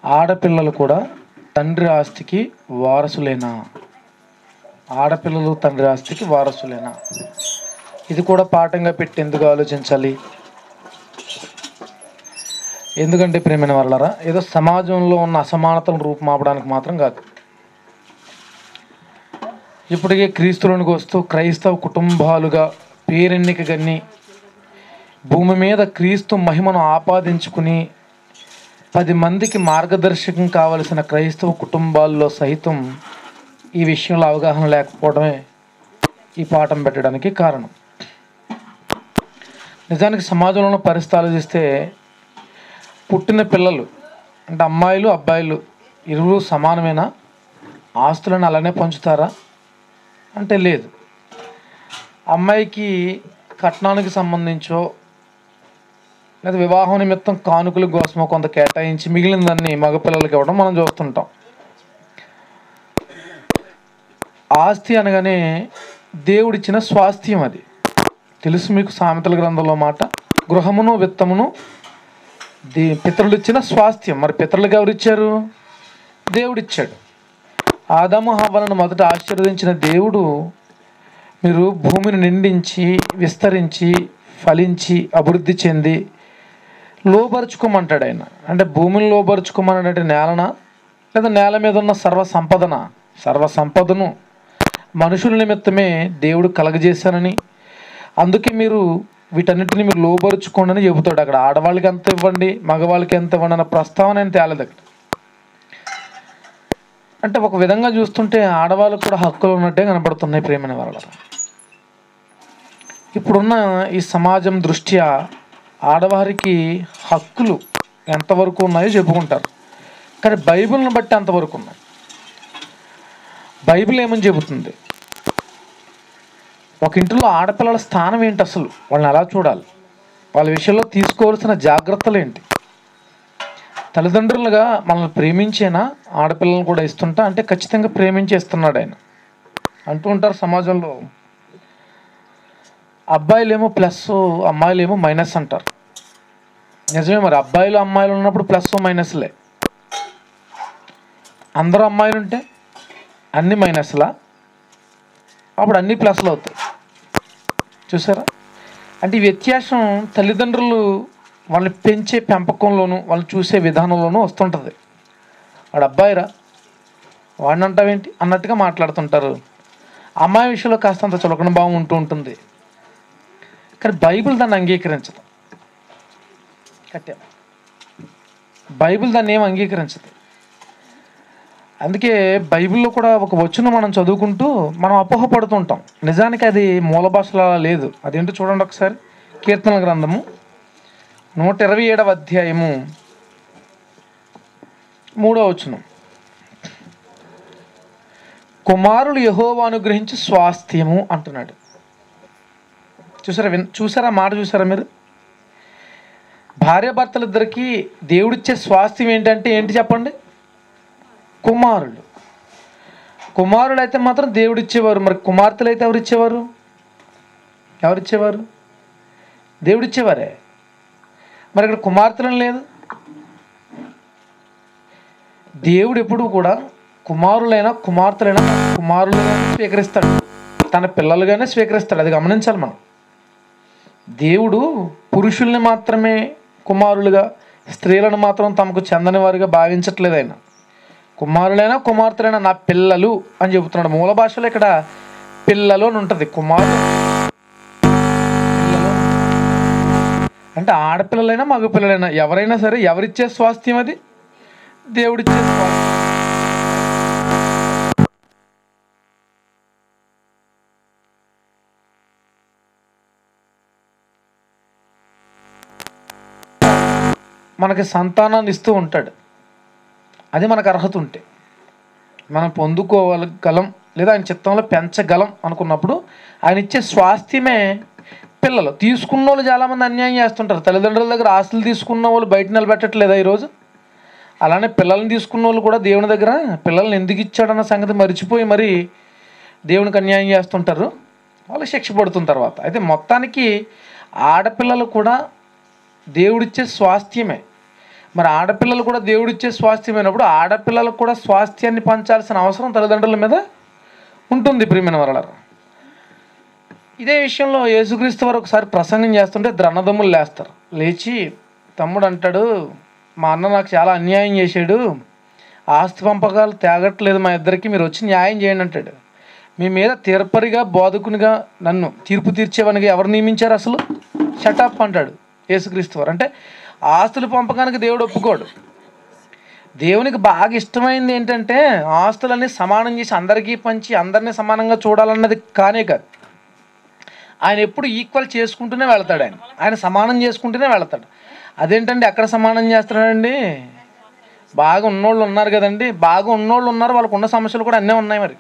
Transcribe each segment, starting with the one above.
ఆడపిల్లలు కూడా తండ్రి ఆస్తికి వారసులేనా ఆడపిల్లలు తండ్రి ఆస్తికి వారసులేనా ఇది కూడా పాఠంగా పెట్టి ఎందుకు ఆలోచించాలి ఎందుకంటే ప్రేమైన వాళ్ళరా ఏదో సమాజంలో ఉన్న అసమానతలను రూపుమాపడానికి మాత్రం కాదు ఇప్పటికే క్రీస్తులోనికి వస్తూ క్రైస్తవ కుటుంబాలుగా పేరెన్నిక గన్ని భూమి మీద క్రీస్తు మహిమను ఆపాదించుకుని పది మందికి మార్గదర్శకం కావలసిన క్రైస్తవ కుటుంబాల్లో సైతం ఈ విషయంలో అవగాహన లేకపోవడమే ఈ పాఠం పెట్టడానికి కారణం నిజానికి సమాజంలో ఉన్న పరిస్థితి ఆలోచిస్తే పుట్టిన పిల్లలు అంటే అమ్మాయిలు అబ్బాయిలు ఇరువురు సమానమేనా ఆస్తులను అలానే పంచుతారా అంటే లేదు అమ్మాయికి కట్నానికి సంబంధించో లేదా వివాహం నిమిత్తం కానుకల కోసమో కొంత కేటాయించి మిగిలిన దాన్ని మగపిల్లలకి ఇవ్వడం మనం చూస్తుంటాం ఆస్తి అనగానే దేవుడిచ్చిన స్వాస్థ్యం అది తెలుసు మీకు సామెతల గ్రంథంలో మాట గృహమును విత్తమును దే పితరులు ఇచ్చిన స్వాస్థ్యం మరి పితరులకు ఎవరిచ్చారు దేవుడిచ్చాడు ఆదాము హవ్వలను మొదట ఆశీర్వదించిన దేవుడు మీరు భూమిని నిండించి విస్తరించి ఫలించి అభివృద్ధి చెంది లోపరుచుకోమంటాడు ఆయన అంటే భూమిని లోపరుచుకోమన్నాడంటే నేలన లేదా నేల మీద ఉన్న సర్వ సంపదన సర్వ సంపదను మనుషుల నిమిత్తమే దేవుడు కలగజేశానని అందుకే మీరు వీటన్నిటిని మీరు లోపరుచుకోండి అని చెబుతాడు అక్కడ ఆడవాళ్ళకి ఎంత ఇవ్వండి మగవాళ్ళకి ఎంత ఇవ్వండి అన్న ప్రస్తావన ఏం తేలేదు అక్కడ అంటే ఒక విధంగా చూస్తుంటే ఆడవాళ్ళకు కూడా హక్కులు ఉన్నట్టే కనబడుతున్నాయి ప్రేమైన వాళ్ళ ఇప్పుడున్న ఈ సమాజం దృష్ట్యా ఆడవారికి హక్కులు ఎంతవరకు ఉన్నాయో చెప్పుకుంటారు కానీ బైబిల్ని బట్టి అంతవరకు ఉన్నాయి బైబిల్ ఏమని చెబుతుంది ఒక ఇంటిలో ఆడపిల్లల స్థానం ఏంటి అసలు వాళ్ళని ఎలా చూడాలి వాళ్ళ విషయంలో తీసుకోవాల్సిన జాగ్రత్తలు ఏంటి తల్లిదండ్రులుగా మనల్ని ప్రేమించేనా ఆడపిల్లలను కూడా ఇస్తుంటా అంటే ఖచ్చితంగా ప్రేమించేస్తున్నాడు ఆయన అంటూ ఉంటారు సమాజంలో అబ్బాయిలేమో ప్లస్ అమ్మాయిలేమో మైనస్ అంటారు నిజమే మరి అబ్బాయిలు అమ్మాయిలు ఉన్నప్పుడు ప్లస్ మైనస్లే అందరూ అమ్మాయిలు ఉంటే అన్ని మైనస్లా అప్పుడు అన్ని ప్లస్లు అవుతాయి చూసారా అంటే ఈ వ్యత్యాసం తల్లిదండ్రులు వాళ్ళని పెంచే పెంపకంలోనూ వాళ్ళని చూసే విధానంలోనూ వస్తుంటుంది వాడు అబ్బాయిరా వాడిని అంటావేంటి అన్నట్టుగా మాట్లాడుతుంటారు అమ్మాయి విషయంలో కాస్తంత చులకన భావం ఉంటూ ఉంటుంది కానీ బైబిల్ దాన్ని అంగీకరించదు కట్టే బైబిల్ దాన్ని ఏం అంగీకరించదు అందుకే బైబిల్లో కూడా ఒక వచనం మనం చదువుకుంటూ మనం అపోహపడుతుంటాం నిజానికి అది మూల భాషలో అలా లేదు అదేంటో చూడండి ఒకసారి కీర్తనల గ్రంథము నూట ఇరవై ఏడవ అధ్యాయము మూడో వచనం కుమారులు యహోవా అనుగ్రహించి స్వాస్థ్యము అంటున్నాడు చూసారా విన్ చూసారా మాట చూసారా మీరు భార్యాభర్తలిద్దరికీ దేవుడిచ్చే స్వాస్థ్యం ఏంటంటే ఏంటి చెప్పండి కుమారులు కుమారులు అయితే మాత్రం దేవుడు ఇచ్చేవారు మరి కుమార్తెలు అయితే ఎవరు ఇచ్చేవారు ఎవరు ఇచ్చేవారు దేవుడు ఇచ్చేవారే మరి ఇక్కడ కుమార్తెలను లేదు దేవుడు ఎప్పుడు కూడా కుమారులైనా కుమార్తెలైనా కుమారులుగానే స్వీకరిస్తాడు తన పిల్లలుగానే స్వీకరిస్తాడు అది గమనించాలి మనం దేవుడు పురుషుల్ని మాత్రమే కుమారులుగా స్త్రీలను మాత్రం తమకు చెందని వారిగా భావించట్లేదు ఆయన కుమారులైనా కుమార్తెలైనా నా పిల్లలు అని చెబుతున్నాడు మూల భాషలో ఇక్కడ పిల్లలు అని ఉంటుంది కుమారులు పిల్లలు. అంటే ఆడపిల్లలైనా మగపిల్లలైనా ఎవరైనా సరే ఎవరిచ్చే స్వాస్థ్యం అది దేవుడిచ్చే స్వాస్థ్యం మనకి సంతానాన్ని ఇస్తూ ఉంటాడు అది మనకు అర్హత ఉంటే మనం పొందుకోగలం లేదా ఆయన చిత్తంలో పెంచగలం అనుకున్నప్పుడు ఆయన ఇచ్చే స్వాస్థ్యమే పిల్లలు తీసుకున్న వాళ్ళు చాలామంది అన్యాయం చేస్తుంటారు తల్లిదండ్రుల దగ్గర ఆస్తులు తీసుకున్న వాళ్ళు బయట నిలబెట్టట్లేదా ఈరోజు అలానే పిల్లల్ని తీసుకున్న వాళ్ళు కూడా దేవుని దగ్గర పిల్లల్ని ఎందుకు ఇచ్చాడన్న సంగతి మర్చిపోయి మరి దేవునికి అన్యాయం చేస్తుంటారు వాళ్ళు శిక్ష పడుతున్న తర్వాత అయితే మొత్తానికి ఆడపిల్లలు కూడా దేవుడిచ్చే స్వాస్థ్యమే మరి ఆడపిల్లలు కూడా దేవుడిచ్చే స్వాస్థ్యమైనప్పుడు ఆడపిల్లలకు కూడా స్వాస్థ్యాన్ని పంచాల్సిన అవసరం తల్లిదండ్రుల మీద ఉంటుంది ప్రియమైన వరల ఇదే విషయంలో యేసుక్రీస్తు వారు ఒకసారి ప్రసంగం చేస్తుంటే ద్రన్నదమ్ములు లేస్తారు లేచి తమ్ముడు అంటాడు మా అన్న నాకు చాలా అన్యాయం చేశాడు ఆస్తి పంపకాలు తేగట్లేదు మా ఇద్దరికి మీరు వచ్చి న్యాయం చేయండి అంటాడు మీ మీద తీర్పరిగా బోధకునిగా నన్ను తీర్పు తీర్చేవనిగా ఎవరు నియమించారు అసలు షటప్ అంటాడు యేసుక్రీస్తు వారు అంటే ఆస్తులు పంపకానికి దేవుడు ఒప్పుకోడు దేవునికి బాగా ఇష్టమైంది ఏంటంటే ఆస్తులన్నీ సమానం చేసి అందరికీ పంచి అందరినీ సమానంగా చూడాలన్నది కానే కాదు ఆయన ఎప్పుడు ఈక్వల్ చేసుకుంటూనే వెళ్తాడు ఆయన ఆయన సమానం చేసుకుంటూనే వెళ్తాడు అదేంటండి ఎక్కడ సమానం చేస్తున్నాడండి బాగా ఉన్నోళ్ళు ఉన్నారు కదండి బాగా ఉన్నోళ్ళు ఉన్నారు వాళ్ళకు ఉన్న సమస్యలు కూడా అన్నీ ఉన్నాయి మరి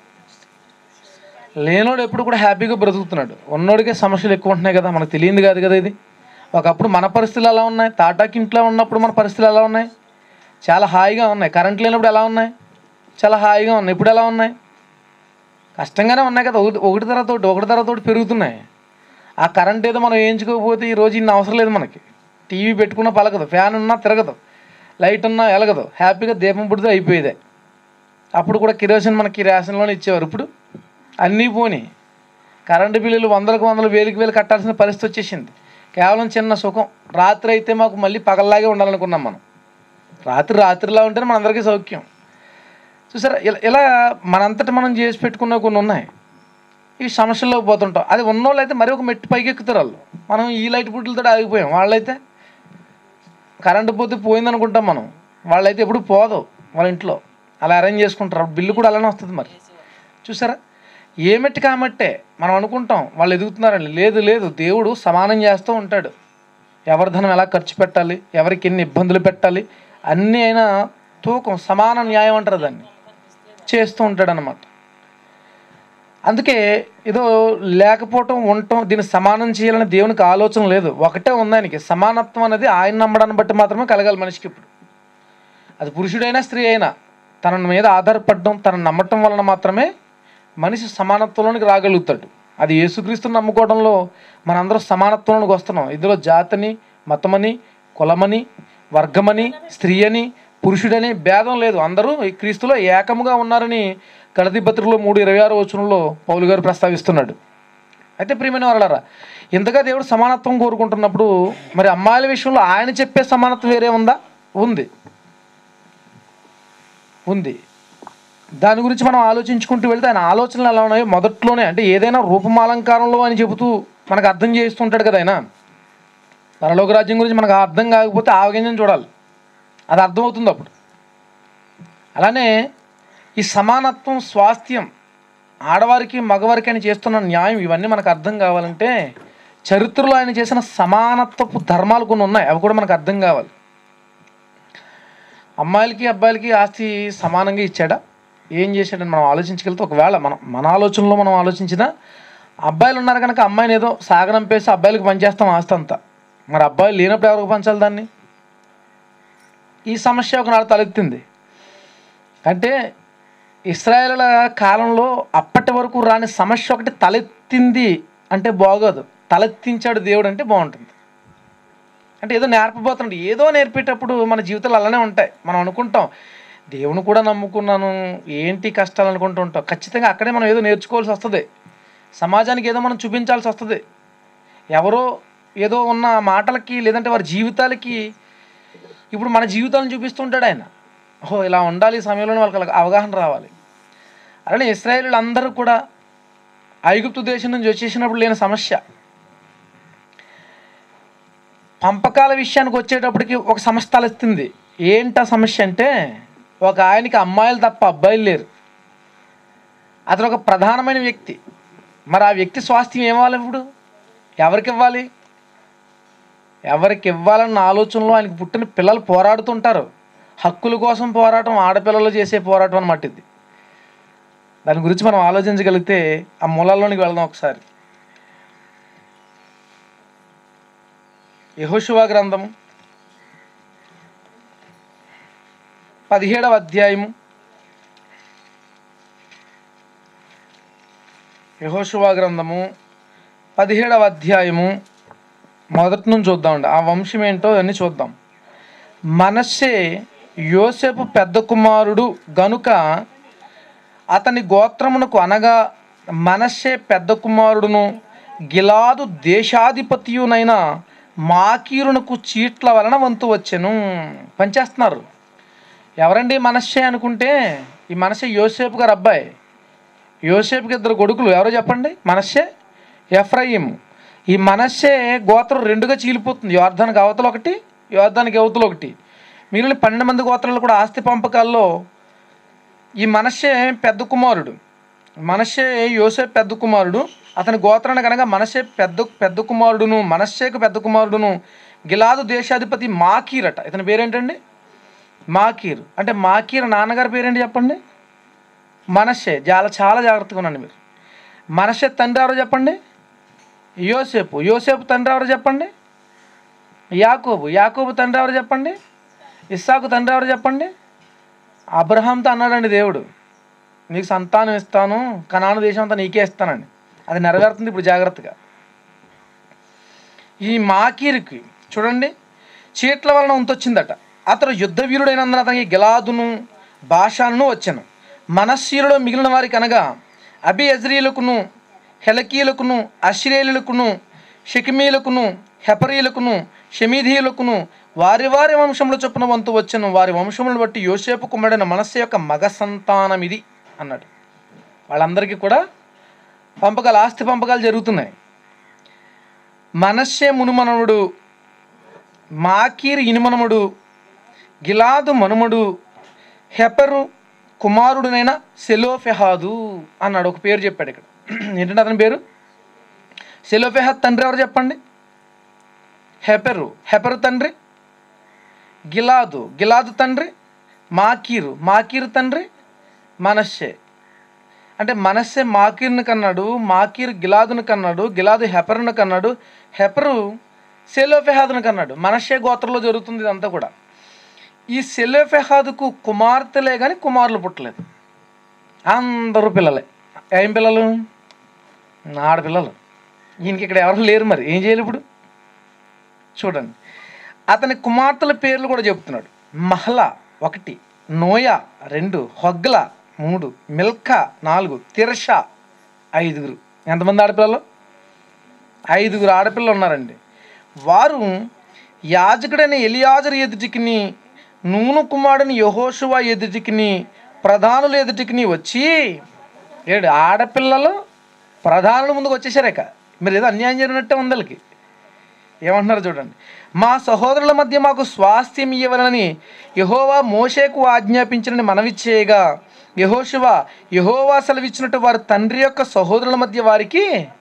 లేనోడు ఎప్పుడు కూడా హ్యాపీగా బ్రతుకుతున్నాడు ఉన్నోడికే సమస్యలు ఎక్కువ ఉంటున్నాయి కదా మనకు తెలియంది కాదు కదా ఇది ఒకప్పుడు మన పరిస్థితులు ఎలా ఉన్నాయి తాటాకి ఇంట్లో ఉన్నప్పుడు మన పరిస్థితులు ఎలా ఉన్నాయి చాలా హాయిగా ఉన్నాయి కరెంట్ లేనప్పుడు ఎలా ఉన్నాయి చాలా హాయిగా ఉన్నాయి ఇప్పుడు ఎలా ఉన్నాయి కష్టంగానే ఉన్నాయి కదా ఒకటి ఒకటి తర్వాత ఒకటి ఒకటి తర్వాత ఒకటి పెరుగుతున్నాయి ఆ కరెంట్ ఏదో మనం వేయించుకోకపోతే ఈ రోజు ఇన్ని అవసరం లేదు మనకి టీవీ పెట్టుకున్నా పలకదు ఫ్యాన్ ఉన్నా తిరగదు లైట్ ఉన్నా ఎలగదు హ్యాపీగా దీపం పుడితే అయిపోయేదే అప్పుడు కూడా కిరోసిన్ మనకి రేషన్లోనే ఇచ్చేవారు ఇప్పుడు అన్నీ పోని కరెంటు బిల్లులు వందలకు వందలు వేలకు వేలు కట్టాల్సిన పరిస్థితి వచ్చేసింది కేవలం చిన్న సుఖం రాత్రి అయితే మాకు మళ్ళీ పగల్లాగే ఉండాలనుకున్నాం మనం రాత్రి రాత్రిలా ఉంటేనే మనందరికీ సౌఖ్యం చూసారా ఇలా ఇలా మనంతట మనం చేసి పెట్టుకున్న కొన్ని ఉన్నాయి ఈ సమస్యల్లోకి పోతుంటాం అది ఉన్నోళ్ళు అయితే మరి ఒక మెట్టు పైకి ఎక్కుతారు వాళ్ళు మనం ఈ లైట్ బుడ్లతో ఆగిపోయాం వాళ్ళైతే కరెంటు పోతే పోయింది అనుకుంటాం మనం వాళ్ళైతే ఎప్పుడు పోదు వాళ్ళ ఇంట్లో అలా అరేంజ్ చేసుకుంటారు బిల్లు కూడా అలానే వస్తుంది మరి చూసారా ఏమెట్టి కామట్టే మనం అనుకుంటాం వాళ్ళు ఎదుగుతున్నారని లేదు లేదు దేవుడు సమానం చేస్తూ ఉంటాడు ఎవరి ధనం ఎలా ఖర్చు పెట్టాలి ఎవరికి ఎన్ని ఇబ్బందులు పెట్టాలి అన్నీ అయినా తూకం సమాన న్యాయం అంటారు దాన్ని చేస్తూ ఉంటాడు అనమాట అందుకే ఏదో లేకపోవటం ఉండటం దీన్ని సమానం చేయాలని దేవునికి ఆలోచన లేదు ఒకటే ఉంది ఆయనకి సమానత్వం అనేది ఆయన నమ్మడాన్ని బట్టి మాత్రమే కలగాలి మనిషికి ఇప్పుడు అది పురుషుడైనా స్త్రీ అయినా తన మీద ఆధారపడడం తన నమ్మటం వలన మాత్రమే మనిషి సమానత్వంలోనికి రాగలుగుతాడు అది యేసుక్రీస్తుని నమ్ముకోవడంలో మనందరం సమానత్వంలోనికి వస్తున్నాం ఇందులో జాతిని మతమని కులమని వర్గమని స్త్రీ అని పురుషుడని భేదం లేదు అందరూ ఈ క్రీస్తులో ఏకముగా ఉన్నారని కడది పత్రికలో మూడు ఇరవై ఆరు వచనంలో పౌలు గారు ప్రస్తావిస్తున్నాడు అయితే ప్రియమైన వాళ్ళరా ఇంతగా దేవుడు సమానత్వం కోరుకుంటున్నప్పుడు మరి అమ్మాయిల విషయంలో ఆయన చెప్పే సమానత్వం వేరే ఉందా ఉంది ఉంది దాని గురించి మనం ఆలోచించుకుంటూ వెళ్తే ఆయన ఆలోచనలు ఎలా ఉన్నాయో మొదట్లోనే అంటే ఏదైనా రూపమాలంకారంలో అని చెబుతూ మనకు అర్థం చేస్తుంటాడు కదా ఆయన పరలోక రాజ్యం గురించి మనకు అర్థం కాకపోతే ఆవగింజం చూడాలి అది అర్థమవుతుంది అప్పుడు అలానే ఈ సమానత్వం స్వాస్థ్యం ఆడవారికి మగవారికి ఆయన చేస్తున్న న్యాయం ఇవన్నీ మనకు అర్థం కావాలంటే చరిత్రలో ఆయన చేసిన సమానత్వపు ధర్మాలు కొన్ని ఉన్నాయి అవి కూడా మనకు అర్థం కావాలి అమ్మాయిలకి అబ్బాయిలకి ఆస్తి సమానంగా ఇచ్చాడా ఏం చేశాడని మనం ఆలోచించగలిగితే ఒకవేళ మనం మన ఆలోచనలో మనం ఆలోచించినా అబ్బాయిలు ఉన్నారు కనుక అమ్మాయిని ఏదో సాగనంపేసి అబ్బాయిలకి పనిచేస్తాం ఆస్తి అంతా మరి అబ్బాయిలు లేనప్పుడు ఎవరికి పంచాలి దాన్ని ఈ సమస్య ఒకనాడు తలెత్తింది అంటే ఇస్రాయేల్ కాలంలో అప్పటి వరకు రాని సమస్య ఒకటి తలెత్తింది అంటే బాగోదు తలెత్తించాడు దేవుడు అంటే బాగుంటుంది అంటే ఏదో నేర్పబోతున్నాడు ఏదో నేర్పేటప్పుడు మన జీవితాలు అలానే ఉంటాయి మనం అనుకుంటాం దేవుని కూడా నమ్ముకున్నాను ఏంటి కష్టాలు అనుకుంటూ ఉంటాం ఖచ్చితంగా అక్కడే మనం ఏదో నేర్చుకోవాల్సి వస్తుంది సమాజానికి ఏదో మనం చూపించాల్సి వస్తుంది ఎవరో ఏదో ఉన్న మాటలకి లేదంటే వారి జీవితాలకి ఇప్పుడు మన జీవితాలను చూపిస్తుంటాడు ఆయన ఓహో ఇలా ఉండాలి ఈ సమయంలో వాళ్ళకి అలా అవగాహన రావాలి అలానే ఇస్రాయేల్ అందరూ కూడా ఐగుప్తు దేశం నుంచి వచ్చేసినప్పుడు లేని సమస్య పంపకాల విషయానికి వచ్చేటప్పటికి ఒక సమస్య తలెత్తింది ఏంటి ఆ సమస్య అంటే ఒక ఆయనకి అమ్మాయిలు తప్ప అబ్బాయిలు లేరు అతను ఒక ప్రధానమైన వ్యక్తి మరి ఆ వ్యక్తి స్వాస్థ్యం ఏమివ్వాలి ఇప్పుడు ఎవరికి ఇవ్వాలి ఎవరికి ఇవ్వాలన్న ఆలోచనలో ఆయనకు పుట్టిన పిల్లలు పోరాడుతుంటారు హక్కుల కోసం పోరాటం ఆడపిల్లలు చేసే పోరాటం అన్నమాట ఇది దాని గురించి మనం ఆలోచించగలిగితే ఆ మూలాల్లోనికి వెళ్దాం ఒకసారి యహోశివా గ్రంథం పదిహేడవ అధ్యాయము యహోశివా గ్రంథము పదిహేడవ అధ్యాయము మొదటి నుంచి చూద్దామండి ఆ వంశం ఏంటో అన్నీ చూద్దాం మనస్సే యోసేపు పెద్ద కుమారుడు గనుక అతని గోత్రమునకు అనగా మనస్సే పెద్ద కుమారుడును గిలాదు దేశాధిపతియునైన మాకీరునకు చీట్ల వలన వంతు వచ్చెను పనిచేస్తున్నారు ఎవరండి మనస్సే అనుకుంటే ఈ మనస్సే యోసేపు గారు అబ్బాయి యోసేపుకి ఇద్దరు కొడుకులు ఎవరో చెప్పండి మనస్సే ఎఫ్రాయిం ఈ మనస్సే గోత్రం రెండుగా చీలిపోతుంది యోర్ధానికి అవతల ఒకటి యోర్ధానికి అవతల ఒకటి మిగిలిన పన్నెండు మంది గోత్రాలు కూడా ఆస్తి పంపకాల్లో ఈ మనస్సే పెద్ద కుమారుడు మనస్సే యోసేపు పెద్ద కుమారుడు అతని గోత్రాన్ని కనుక మనస్సే పెద్ద పెద్ద కుమారుడును మనస్సేకు పెద్ద కుమారుడును గిలాదు దేశాధిపతి మాకీరట ఇతని పేరేంటండి మాకీర్ అంటే మాకీర్ నాన్నగారి పేరేంటి చెప్పండి మనస్సే చాలా చాలా జాగ్రత్తగా ఉండండి మీరు మనస్సే తండ్రి ఎవరో చెప్పండి యోసేపు యోసేపు తండ్రి ఎవరో చెప్పండి యాకోబు యాకోబు తండ్రి ఎవరు చెప్పండి ఇస్సాకు తండ్రి ఎవరు చెప్పండి అబ్రహాంతో అన్నాడండి దేవుడు నీకు సంతానం ఇస్తాను కనాను దేశం అంతా నీకే ఇస్తానండి అది నెరవేరుతుంది ఇప్పుడు జాగ్రత్తగా ఈ మాకీరికి చూడండి చీట్ల వలన ఉంతొచ్చిందట అతడు యుద్ధ వీరుడైనందున అతనికి గిలాదును భాషాను వచ్చాను మనశ్శీలలో మిగిలిన వారికి అనగా అభి అజ్రీలకును హెలకీలకును అశ్రేలులకును షకిమీలకును హెపరీలకును షమీధీయులకును వారి వారి వంశంలో చొప్పున వంతు వచ్చను వారి వంశములను బట్టి యోసేపు కుమారుడైన మనస్సు యొక్క మగ సంతానం ఇది అన్నాడు వాళ్ళందరికీ కూడా పంపకాలు ఆస్తి పంపకాలు జరుగుతున్నాయి మనస్సే మునుమనవుడు మాకీర్ ఇనుమనముడు గిలాదు మనుమడు హెపరు కుమారుడునైన సెలోఫెహాదు అన్నాడు ఒక పేరు చెప్పాడు ఇక్కడ ఏంటంటే అతని పేరు సెలోఫెహాద్ తండ్రి ఎవరు చెప్పండి హెపెరు హెపెరు తండ్రి గిలాదు గిలాదు తండ్రి మాకీరు మాకీరు తండ్రి మనస్సే అంటే మనస్సే మాకీర్ని కన్నాడు మాకీర్ గిలాదుని కన్నాడు గిలాదు హెపరుని కన్నాడు హెపరు సెలోఫెహాదుని కన్నాడు మనస్సే గోత్రంలో జరుగుతుంది ఇదంతా కూడా ఈ సెలోఫెహాదుకు కుమార్తెలే కానీ కుమారులు పుట్టలేదు అందరూ పిల్లలే ఏం పిల్లలు ఆడపిల్లలు ఈయనకి ఇక్కడ ఎవరు లేరు మరి ఏం చేయాలి ఇప్పుడు చూడండి అతని కుమార్తెల పేర్లు కూడా చెప్తున్నాడు మహలా ఒకటి నోయా రెండు హొగ్ల మూడు మిల్కా నాలుగు తిర్ష ఐదుగురు ఎంతమంది ఆడపిల్లలు ఐదుగురు ఆడపిల్లలు ఉన్నారండి వారు యాజకుడైన ఎలియాజరు ఎదుటికిని నూను కుమారుని యహోషువా ఎదుటికిని ప్రధానుల ఎదుటికిని వచ్చి ఏడు ఆడపిల్లలు ప్రధానుల ముందుకు వచ్చేసారేక మీరు ఏదో అన్యాయం జరిగినట్టే ఉంది వాళ్ళకి ఏమంటున్నారు చూడండి మా సహోదరుల మధ్య మాకు స్వాస్థ్యం ఇవ్వాలని యహోవా మోషేకు ఆజ్ఞాపించినని మనవి చేయగా యహోశివ యహోవా సెలవిచ్చినట్టు వారి తండ్రి యొక్క సహోదరుల మధ్య వారికి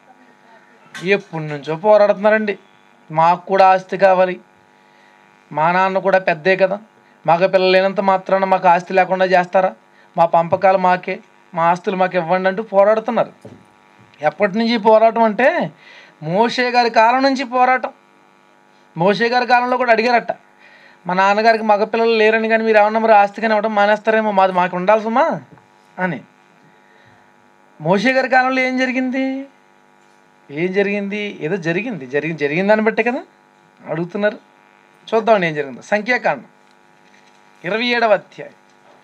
ఎప్పటి నుంచో పోరాడుతున్నారండి మాకు కూడా ఆస్తి కావాలి మా నాన్న కూడా పెద్దే కదా మగ పిల్లలు లేనంత మాత్రాన మాకు ఆస్తి లేకుండా చేస్తారా మా పంపకాలు మాకే మా ఆస్తులు మాకు ఇవ్వండి అంటూ పోరాడుతున్నారు ఎప్పటి నుంచి ఈ పోరాటం అంటే మోషే గారి కాలం నుంచి పోరాటం మోషే గారి కాలంలో కూడా అడిగారట మా నాన్నగారికి మగపిల్లలు లేరని కానీ మీరు ఏమన్నా మరి ఆస్తి కానీ ఇవ్వడం మానేస్తారేమో మాది మాకు ఉండాల్సమా అని మోషే గారి కాలంలో ఏం జరిగింది ఏం జరిగింది ఏదో జరిగింది జరిగి జరిగిన దాన్ని బట్టే కదా అడుగుతున్నారు చూద్దామండి ఏం జరిగిందో సంఖ్యాకాండం ఇరవై ఏడవ అధ్యాయం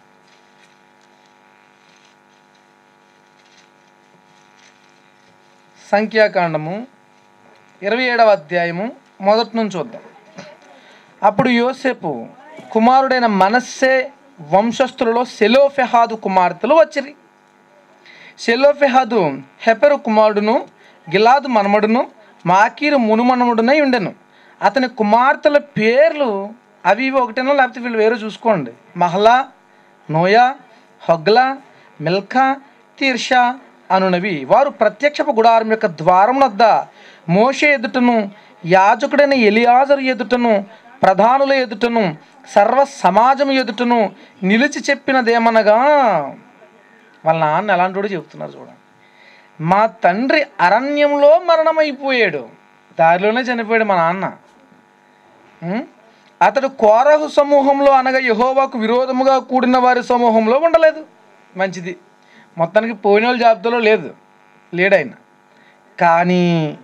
సంఖ్యాకాండము ఇరవై ఏడవ అధ్యాయము మొదటి నుంచి చూద్దాం అప్పుడు యోసేపు కుమారుడైన మనస్సే వంశస్థులలో సెలోఫెహాదు కుమార్తెలు వచ్చిరి సెలోఫెహాదు హెపెరు కుమారుడును గిలాదు మనమడును మాకీరు మునుమనముడునై ఉండెను అతని కుమార్తెల పేర్లు అవి ఇవి ఒకటేనా లేకపోతే వీళ్ళు వేరే చూసుకోండి Mahlah Noah Hoglah Milcah Tirzah అనునవి వారు ప్రత్యక్షపు గుడారం యొక్క ద్వారం వద్ద మోషే ఎదుటను యాజకుడైన ఎలియాజరు ఎదుటను ప్రధానుల ఎదుటను సర్వ సమాజం ఎదుటను నిలిచి చెప్పినదేమనగా వాళ్ళ నాన్న ఎలాంటి చెప్తున్నారు చూడండి మా తండ్రి అరణ్యంలో మరణమైపోయాడు దారిలోనే చనిపోయాడు మా నాన్న ఉం? అతడు కోరహు సమూహంలో అనగా యహోవాకు విరోధముగా కూడిన వారి సమూహంలో ఉండలేదు మంచిది మొత్తానికి పోయిన వాళ్ళ జాబితాలో లేదు లేడాయన కానీ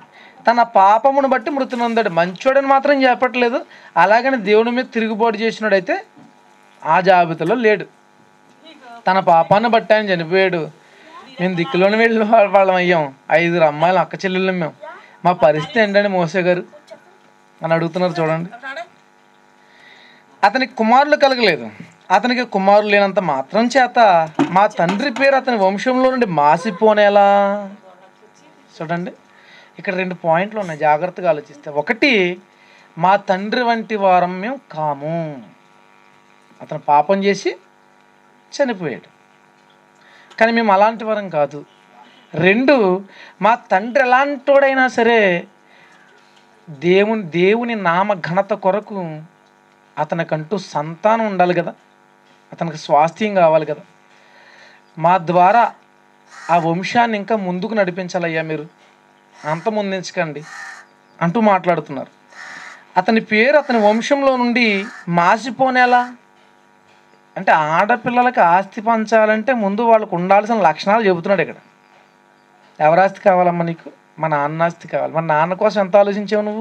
తన పాపమును బట్టి మృతి నొందాడు మంచోడని మాత్రం చెప్పట్లేదు అలాగని దేవుని మీద తిరుగుబాటు చేసినాడైతే ఆ జాబితాలో లేడు తన పాపాన్ని బట్టి ఆయన చనిపోయాడు మేము దిక్కులోని వెళ్ళిన వాళ్ళ- వాళ్ళం అయ్యాం ఐదుగురు అమ్మాయిలు అక్క చెల్లెళ్ళం మేము మా పరిస్థితి ఏంటండి మోసే గారు అని అడుగుతున్నారు చూడండి అతనికి కుమారులు కలగలేదు అతనికి కుమారులు లేనంత మాత్రం చేత మా తండ్రి పేరు అతని వంశంలో నుండి మాసిపోనేలా చూడండి ఇక్కడ రెండు పాయింట్లు ఉన్నాయి జాగ్రత్తగా ఆలోచిస్తే ఒకటి మా తండ్రి వంటి వారం మేము కాము అతను పాపం చేసి చనిపోయాడు కానీ మేము అలాంటి వారం కాదు రెండు మా తండ్రి ఎలాంటోడైనా సరే దేవుని దేవుని నామ ఘనత కొరకు అతనికంటూ సంతానం ఉండాలి కదా అతనికి స్వాస్థ్యం కావాలి కదా మా ద్వారా ఆ వంశాన్ని ఇంకా ముందుకు నడిపించాలయ్యా మీరు అంత ముందించకండి అంటూ మాట్లాడుతున్నారు అతని పేరు అతని వంశంలో నుండి మాసిపోనేలా అంటే ఆడపిల్లలకి ఆస్తి పంచాలంటే ముందు వాళ్ళకు ఉండాల్సిన లక్షణాలు చెబుతున్నాడు ఇక్కడ ఎవరి ఆస్తి కావాలమ్మా నీకు మా నాన్న ఆస్తి కావాలి మన నాన్న కోసం ఎంత ఆలోచించావు నువ్వు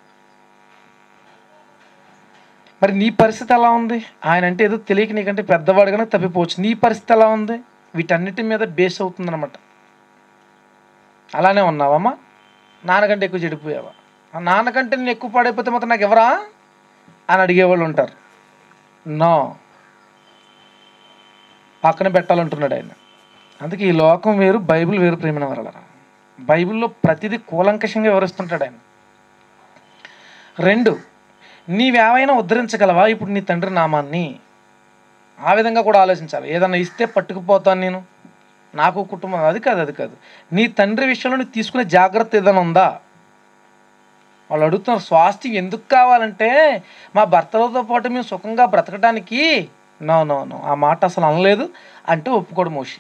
మరి నీ పరిస్థితి ఎలా ఉంది ఆయన అంటే ఏదో తెలియక నీకంటే పెద్దవాడు కనుక తప్పిపోవచ్చు నీ పరిస్థితి ఎలా ఉంది వీటన్నిటి మీద బేస్ అవుతుందన్నమాట అలానే ఉన్నావమ్మా నాన్నకంటే ఎక్కువ చెడిపోయావా ఆ నాన్నకంటే నేను ఎక్కువ పాడైపోతే మాత్రం నాకు ఎవరా అని అడిగేవాళ్ళు ఉంటారు నో పక్కన పెట్టాలంటున్నాడు ఆయన అందుకే ఈ లోకం వేరు బైబిల్ వేరు ప్రేమిన వరలరా బైబిల్లో ప్రతిదీ కూలంకషంగా వివరిస్తుంటాడు ఆయన రెండు నీవేమైనా ఉద్ధరించగలవా ఇప్పుడు నీ తండ్రి నామాన్ని ఆ విధంగా కూడా ఆలోచించాలి ఏదన్నా ఇస్తే పట్టుకుపోతాను నేను నాకు కుటుంబం అది కాదు అది కాదు నీ తండ్రి విషయంలో నువ్వు తీసుకునే జాగ్రత్త ఏదైనా ఉందా వాళ్ళు అడుగుతున్నారు స్వాస్థ్యం ఎందుకు కావాలంటే మా భర్తలతో పాటు మేము సుఖంగా బ్రతకడానికి నో నో నో ఆ మాట అసలు అనలేదు అంటే ఒప్పుకోడు మోషి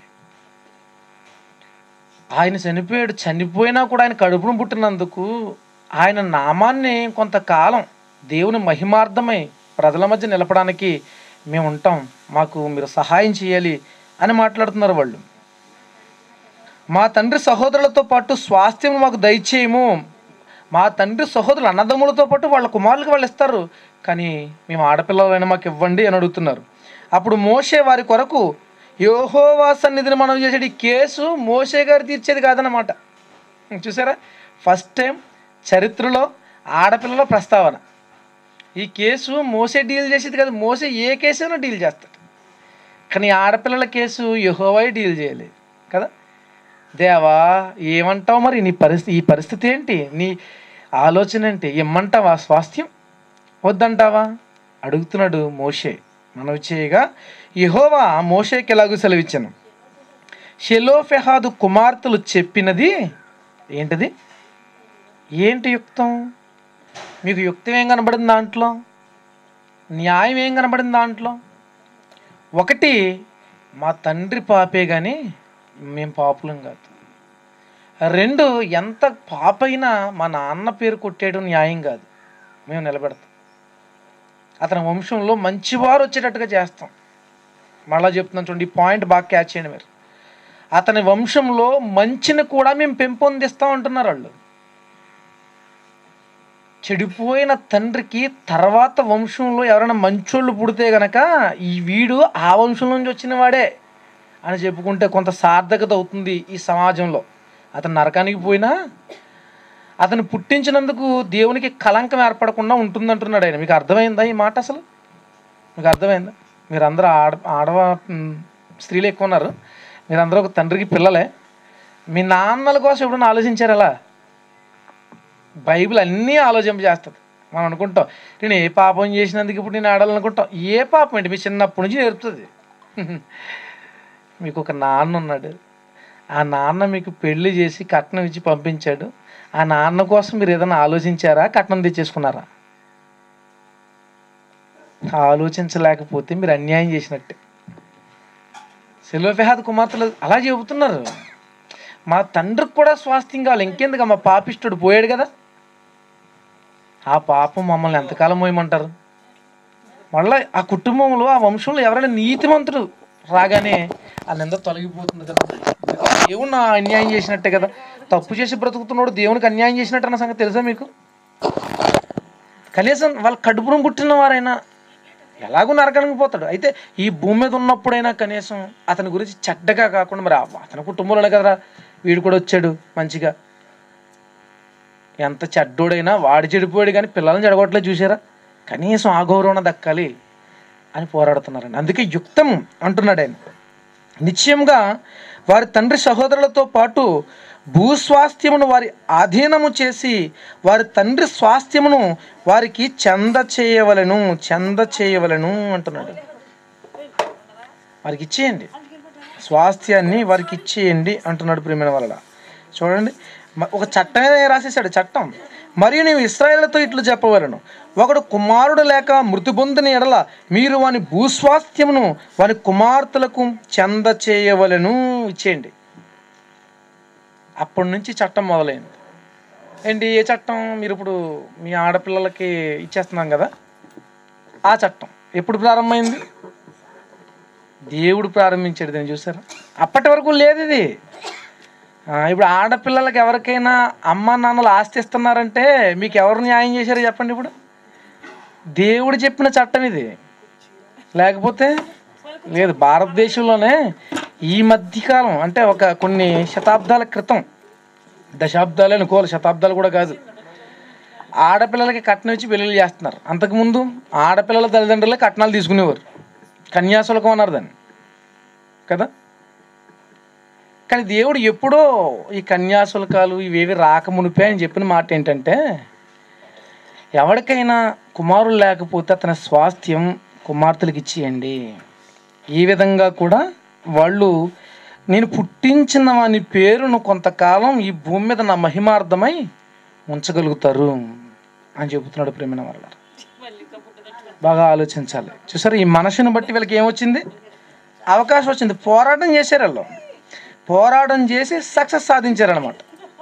ఆయన చనిపోయాడు చనిపోయినా కూడా ఆయన కడుపును పుట్టినందుకు ఆయన నామాన్ని కొంతకాలం దేవుని మహిమార్థమై ప్రజల మధ్య నిలపడానికి మేము ఉంటాం మాకు మీరు సహాయం చేయాలి అని మాట్లాడుతున్నారు వాళ్ళు మా తండ్రి సహోదరులతో పాటు స్వాస్థ్యం మాకు దయచేయము మా తండ్రి సహోదరులు అన్నదమ్ములతో పాటు వాళ్ళ కుమారులకు వాళ్ళు ఇస్తారు కానీ మేము ఆడపిల్లలైనా మాకు ఇవ్వండి అని అడుగుతున్నారు అప్పుడు మోషే వారి కొరకు యోహోవా సన్నిధిని మనం చేసేది ఈ కేసు మోషే గారు తీర్చేది కాదన్నమాట చూసారా ఫస్ట్ టైం చరిత్రలో ఆడపిల్లల ప్రస్తావన ఈ కేసు మోసే డీల్ చేసేది కాదు మోసే ఏ కేసైనా డీల్ చేస్తాడు కానీ ఆడపిల్లల కేసు యహోవై డీల్ చేయాలి కదా దేవా ఏమంటావు మరి నీ పరిస్థితి ఈ పరిస్థితి ఏంటి నీ ఆలోచన ఏంటి ఇమ్మంటావా స్వాస్థ్యం వద్దంటావా అడుగుతున్నాడు మోషే మనవి చేయగా యహోవా మోషేకి ఎలాగూ సెలవిచ్చాను షెలోఫెహాదు కుమార్తెలు చెప్పినది ఏంటిది ఏంటి యుక్తం మీకు యుక్తం ఏం కనబడింది దాంట్లో న్యాయం ఏం కనబడింది దాంట్లో ఒకటి మా తండ్రి పాపే కానీ మేము పాపులం కాదు రెండు ఎంత పాపైనా మా నాన్న పేరు కొట్టేయడం న్యాయం కాదు మేము నిలబెడతాం అతని వంశంలో మంచివారు వచ్చేటట్టుగా చేస్తాం మళ్ళా చెప్తున్నాను చూడండి ఈ పాయింట్ బాగా క్యాచ్ చేయండి మీరు అతని వంశంలో మంచిని కూడా మేము పెంపొందిస్తాం అంటున్నారు వాళ్ళు చెడిపోయిన తండ్రికి తర్వాత వంశంలో ఎవరైనా మంచోళ్ళు పుడితే గనక ఈ వీడు ఆ వంశం నుంచి వచ్చిన వాడే అని చెప్పుకుంటే కొంత సార్థకత అవుతుంది ఈ సమాజంలో అతను నరకానికి పోయినా అతను పుట్టించినందుకు దేవునికి కలంకం ఏర్పడకుండా ఉంటుందంటున్నాడు ఆయన మీకు అర్థమైందా ఈ మాట అసలు మీకు అర్థమైందా మీరందరూ ఆడ ఆడవ మ్, స్త్రీలు ఎక్కువ ఉన్నారు మీరందరూ ఒక తండ్రికి పిల్లలే మీ నాన్నల కోసం ఎప్పుడైనా ఆలోచించారు అలా బైబిల్ అన్నీ ఆలోచింపజేస్తుంది మనం అనుకుంటాం నేను ఏ పాపం చేసినందుకు ఇప్పుడు నేను ఆడాలనుకుంటాం ఏ పాపం ఏంటి మీ చిన్నప్పటి నుంచి నేర్పుతుంది మీకు ఒక నాన్న ఉన్నాడు ఆ నాన్న మీకు పెళ్లి చేసి కట్నం ఇచ్చి పంపించాడు ఆ నాన్న కోసం మీరు ఏదైనా ఆలోచించారా కట్నం తెచ్చేసుకున్నారా ఆలోచించలేకపోతే మీరు అన్యాయం చేసినట్టే సెల్వఫెహాద్ కుమార్తెలు అలా చెబుతున్నారు మా తండ్రికి కూడా స్వాస్థ్యం కావాలి ఇంకెందుకు మా పాపిష్టుడు పోయాడు కదా ఆ పాపం మమ్మల్ని ఎంతకాలం మోయమంటారు మళ్ళీ ఆ కుటుంబంలో ఆ వంశంలో ఎవరైనా నీతిమంతుడు రాగానే ఆ నింద తొలగిపోతుంది కదా దేవుడు నా అన్యాయం చేసినట్టే కదా తప్పు చేసి బ్రతుకుతున్నాడు దేవునికి అన్యాయం చేసినట్టు అన్న సంగతి తెలుసా మీకు కనీసం వాళ్ళ కడుపును పుట్టిన వారైనా ఎలాగో నరకానికి పోతాడు అయితే ఈ భూమి మీద ఉన్నప్పుడైనా కనీసం అతని గురించి చెడ్డగా కాకుండా మరి ఆ- అతని కుటుంబంలోనే కదరా వీడు కూడా వచ్చాడు మంచిగా ఎంత చెడ్డోడైనా వాడు చెడిపోయాడు కానీ పిల్లల్ని చెడగొట్టలేదు చూసారా కనీసం ఆ గౌరవం దక్కాలి అని పోరాడుతున్నారండి అందుకే యుక్తం అంటున్నాడు ఆయన నిశ్చయంగా వారి తండ్రి సహోదరులతో పాటు భూస్వాస్థ్యమును వారి ఆధీనము చేసి వారి తండ్రి స్వాస్థ్యమును వారికి చెంద చేయవలను చెంద చేయవలను అంటున్నాడు వారికి ఇచ్చేయండి స్వాస్థ్యాన్ని వారికి ఇచ్చేయండి అంటున్నాడు ప్రేమైన వల్ల చూడండి మ- ఒక చట్టమే రాసేసాడు చట్టం మరియు నీవు ఇస్రాయేళ్లతో ఇట్లు చెప్పవలను ఒకడు కుమారుడు లేక మృతి పొందిన ఎడల మీరు వాని భూస్వాస్థ్యమును వాని కుమార్తెలకు చెంద చేయవలను ఇచ్చేయండి అప్పటి నుంచి చట్టం మొదలైంది ఏంటి ఏ చట్టం మీరు ఇప్పుడు మీ ఆడపిల్లలకి ఇచ్చేస్తున్నాం కదా ఆ చట్టం ఎప్పుడు ప్రారంభమైంది దేవుడు ప్రారంభించాడు దీన్ని చూసారా అప్పటి వరకు లేదు ఇది ఆ, ఇప్పుడు ఆడపిల్లలకి ఎవరికైనా అమ్మ నాన్నలు ఆస్తి ఇస్తున్నారంటే మీకు ఎవరు న్యాయం చేశారో చెప్పండి ఇప్పుడు దేవుడు చెప్పిన చట్టం ఇది లేకపోతే లేదు భారతదేశంలోనే ఈ మధ్యకాలం అంటే ఒక కొన్ని శతాబ్దాల క్రితం దశాబ్దాలు అనుకోవాలి శతాబ్దాలు కూడా కాదు ఆడపిల్లలకి కట్నం ఇచ్చి పెళ్ళిళ్ళు చేస్తున్నారు అంతకుముందు ఆడపిల్లల తల్లిదండ్రులే కట్నాలు తీసుకునేవారు కన్యాశుల్కం అన్నారు దాన్ని కదా కానీ దేవుడు ఎప్పుడో ఈ కన్యాశుల్కాలు ఇవేవి రాకమునిపే అని చెప్పిన మాట ఏంటంటే ఎవరికైనా కుమారులు లేకపోతే అతని స్వాస్థ్యం కుమార్తెలకు ఇచ్చేయండి ఈ విధంగా కూడా వాళ్ళు నేను పుట్టించిన వాని పేరును కొంతకాలం ఈ భూమి మీద నా మహిమార్థమై ఉంచగలుగుతారు అని చెబుతున్నాడు ప్రేమిన వాళ్ళ బాగా ఆలోచించాలి చూసారు ఈ మనసుని బట్టి వీళ్ళకి ఏమొచ్చింది అవకాశం వచ్చింది పోరాటం చేశారు వాళ్ళు పోరాటం చేసి సక్సెస్ సాధించారనమాట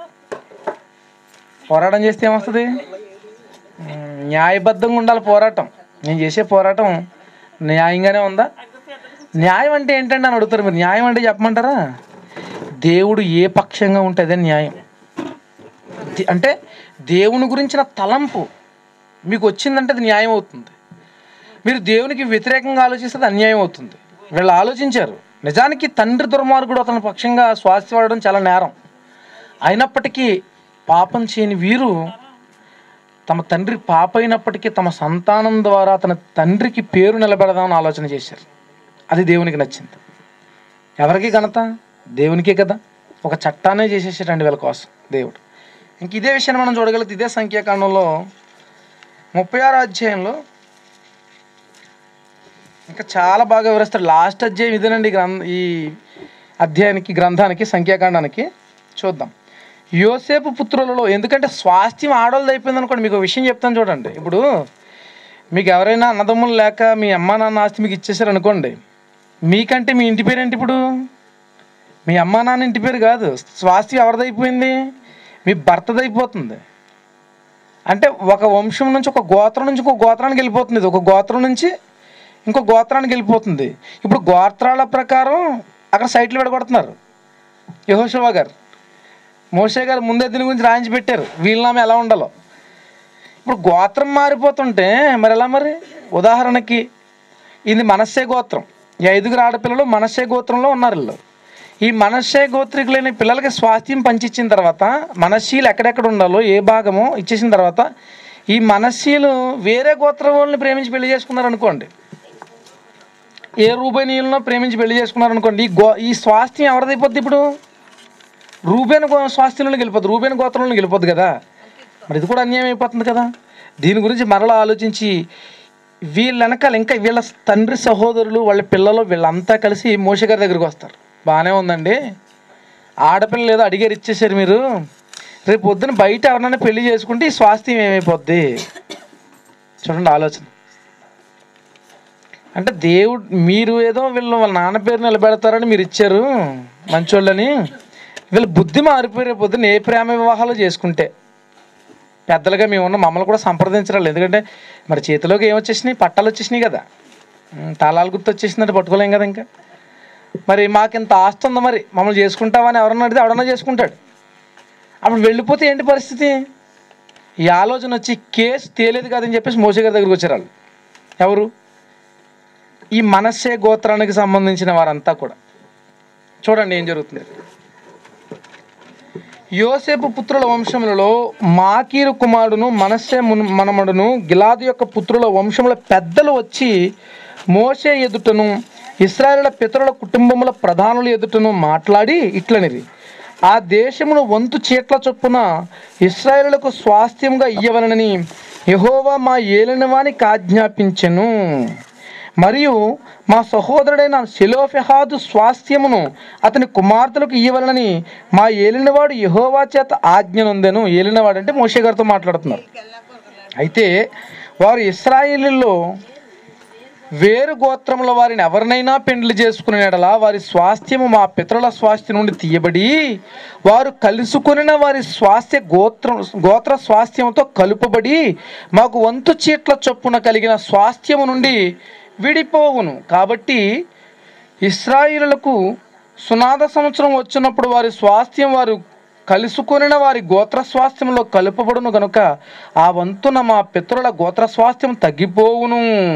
పోరాటం చేస్తే ఏమొస్తుంది ఉమ్, న్యాయబద్ధంగా ఉండాలి పోరాటం నేను చేసే పోరాటం న్యాయంగానే ఉందా న్యాయం అంటే ఏంటంటే అని అడుగుతారు మీరు న్యాయం అంటే చెప్పమంటారా దేవుడు ఏ పక్షంగా ఉంటే అదే న్యాయం ది- అంటే దేవుని గురించిన తలంపు మీకు వచ్చిందంటే అది న్యాయం అవుతుంది మీరు దేవునికి వ్యతిరేకంగా ఆలోచిస్తే అది అన్యాయం అవుతుంది వీళ్ళు ఆలోచించారు నిజానికి తండ్రి దుర్మార్గుడు అతని పక్షంగా స్వాస్థ్య పడడం చాలా నేరం అయినప్పటికీ పాపం చేయని వీరు తమ తండ్రి పాప అయినప్పటికీ తమ సంతానం ద్వారా తన తండ్రికి పేరు నిలబెడదామని ఆలోచన చేశారు అది దేవునికి నచ్చింది ఎవరికి ఘనత దేవునికే కదా ఒక చట్టానే చేసేసాడండి వీళ్ళ కోసం దేవుడు ఇంక ఇదే విషయాన్ని మనం చూడగలిగితే ఇదే సంఖ్యాకాండంలో ముప్పై ఆరో అధ్యాయంలో ఇంకా చాలా బాగా వివరిస్తాడు లాస్ట్ అధ్యాయం ఇదేనండి ఈ గ్రంథ ఈ అధ్యాయానికి గ్రంథానికి సంఖ్యాకాండానికి చూద్దాం యోసేపు పుత్రులలో ఎందుకంటే స్వాస్థ్యం ఆడోళ్ళది అయిపోయింది అనుకోండి మీకు ఒక విషయం చెప్తాను చూడండి ఇప్పుడు మీకు ఎవరైనా అన్నదమ్ములు లేక మీ అమ్మ నాన్న ఆస్తి మీకు ఇచ్చేసారు అనుకోండి మీకంటే మీ ఇంటి పేరు ఏంటి ఇప్పుడు మీ అమ్మ నాన్న ఇంటి పేరు కాదు స్వాస్థ్యం ఎవరిది అయిపోయింది మీ భర్తది అయిపోతుంది అంటే ఒక వంశం నుంచి ఒక గోత్రం నుంచి ఇంకో గోత్రానికి వెళ్ళిపోతుంది ఇది ఒక గోత్రం నుంచి ఇంకో గోత్రానికి వెళ్ళిపోతుంది ఇప్పుడు గోత్రాల ప్రకారం అక్కడ సైట్లు విడగొడుతున్నారు యహోషవా గారు మోషే గారు ముందే దీని గురించి రాయించి పెట్టారు వీళ్ళనామా ఎలా ఉండాలో ఇప్పుడు గోత్రం మారిపోతుంటే మరి ఎలా మరి ఉదాహరణకి ఇది మనస్సే గోత్రం ఈ ఐదుగురు ఆడపిల్లలు మనస్సే గోత్రంలో ఉన్నారు వీళ్ళు ఈ మనస్సే గోత్రికులైన పిల్లలకి స్వాస్థ్యం పంచిచ్చిన తర్వాత మనస్సీలు ఎక్కడెక్కడ ఉండాలో ఏ భాగమో ఇచ్చేసిన తర్వాత ఈ మనస్సీలు వేరే గోత్రం వాళ్ళని ప్రేమించి పెళ్లి చేసుకున్నారు అనుకోండి ఏ రూబేనీయులను ప్రేమించి పెళ్లి చేసుకున్నారు అనుకోండి ఈ గో ఈ స్వాస్థ్యం ఎవరిదైపోద్ది ఇప్పుడు రూబేన్ గో స్వాస్థ్యంలోకి వెళ్ళిపోద్ది రూబేన్ గోత్రంలోకి వెళ్ళిపోద్ది కదా మరి ఇది కూడా అన్యాయం అయిపోతుంది కదా దీని గురించి మరలా ఆలోచించి వీళ్ళ వెనకాల ఇంకా వీళ్ళ తండ్రి సహోదరులు వాళ్ళ పిల్లలు వీళ్ళంతా కలిసి మోషే గారి దగ్గరికి వస్తారు బాగానే ఉందండి ఆడపిల్లలు ఏదో అడిగారు ఇచ్చేసారు మీరు రేపు పొద్దున బయట ఎవరినైనా పెళ్లి చేసుకుంటే ఈ స్వాస్థ్యం ఏమైపోద్ది చూడండి ఆలోచన అంటే దేవుడు మీరు ఏదో వీళ్ళు వాళ్ళ నాన్న పేరు నిలబెడతారని మీరు ఇచ్చారు మంచోళ్ళని వీళ్ళ బుద్ధి మారిపోయి రేపు పొద్దున్న ఏ ప్రేమ వివాహాలు చేసుకుంటే పెద్దలుగా మేము ఉన్న మమ్మల్ని కూడా సంప్రదించరాలి ఎందుకంటే మరి చేతిలోకి ఏం వచ్చేసినాయి పట్టాలు వచ్చేసినాయి కదా ఉమ్, తాళాలు గుర్తు వచ్చేసిందంటే పట్టుకోలేం కదా ఇంకా మరి మాకు ఇంత ఆస్తి ఉంది మరి మమ్మల్ని చేసుకుంటావని ఎవరన్నా అడిగితే ఎవడన్నా చేసుకుంటాడు అప్పుడు వెళ్ళిపోతే ఏంటి పరిస్థితి ఈ ఆలోచన వచ్చి కేసు తేలేదు కాదని చెప్పేసి మోసే గారి దగ్గరికి వచ్చారు వాళ్ళు ఎవరు ఈ మనస్సే గోత్రానికి సంబంధించిన వారంతా కూడా చూడండి ఏం జరుగుతుంది యోసేపు పుత్రుల వంశములలో మాకీరు కుమారుడును మనస్సే మున్- మనమడును గిలాదు యొక్క పుత్రుల వంశముల పెద్దలు వచ్చి మోసే ఎదుటను ఇస్రాయేలుల పితరుల కుటుంబముల ప్రధానుల ఎదుటను మాట్లాడి ఇట్లనిది ఆ దేశమును వంతు చీట్ల చొప్పున ఇస్రాయేలులకు స్వాస్థ్యంగా ఇయ్యవలనని యెహోవా మా ఏలినవానికి ఆజ్ఞాపించెను మరియు మా సహోదరుడైన సెలోఫెహాదు స్వాస్థ్యమును అతని కుమార్తెలకు ఇవ్వాలని మా ఏలినవాడు యెహోవా చేత ఆజ్ఞ నొందెను ఏలినవాడు అంటే మోషే గారితో మాట్లాడుతున్నారు అయితే వారు ఇస్రాయేలీల్లో వేరు గోత్రముల వారిని ఎవరినైనా పెండ్లి చేసుకునేడలా వారి స్వాస్థ్యము మా పితరుల స్వాస్థ్యం నుండి తీయబడి వారు కలుసుకుని వారి స్వాస్థ్య గోత్రం గోత్ర స్వాస్థ్యముతో కలుపబడి మాకు వంతు చీట్ల చొప్పున కలిగిన స్వాస్థ్యము నుండి విడిపోవును కాబట్టి ఇస్రాయిలులకు సునాద సంవత్సరం వచ్చినప్పుడు వారి స్వాస్థ్యం వారు కలుసుకొనిన వారి గోత్ర స్వాస్థ్యంలో కలుపబడును గనుక ఆ వంతున మా పితరుల గోత్ర స్వాస్థ్యం తగ్గిపోవును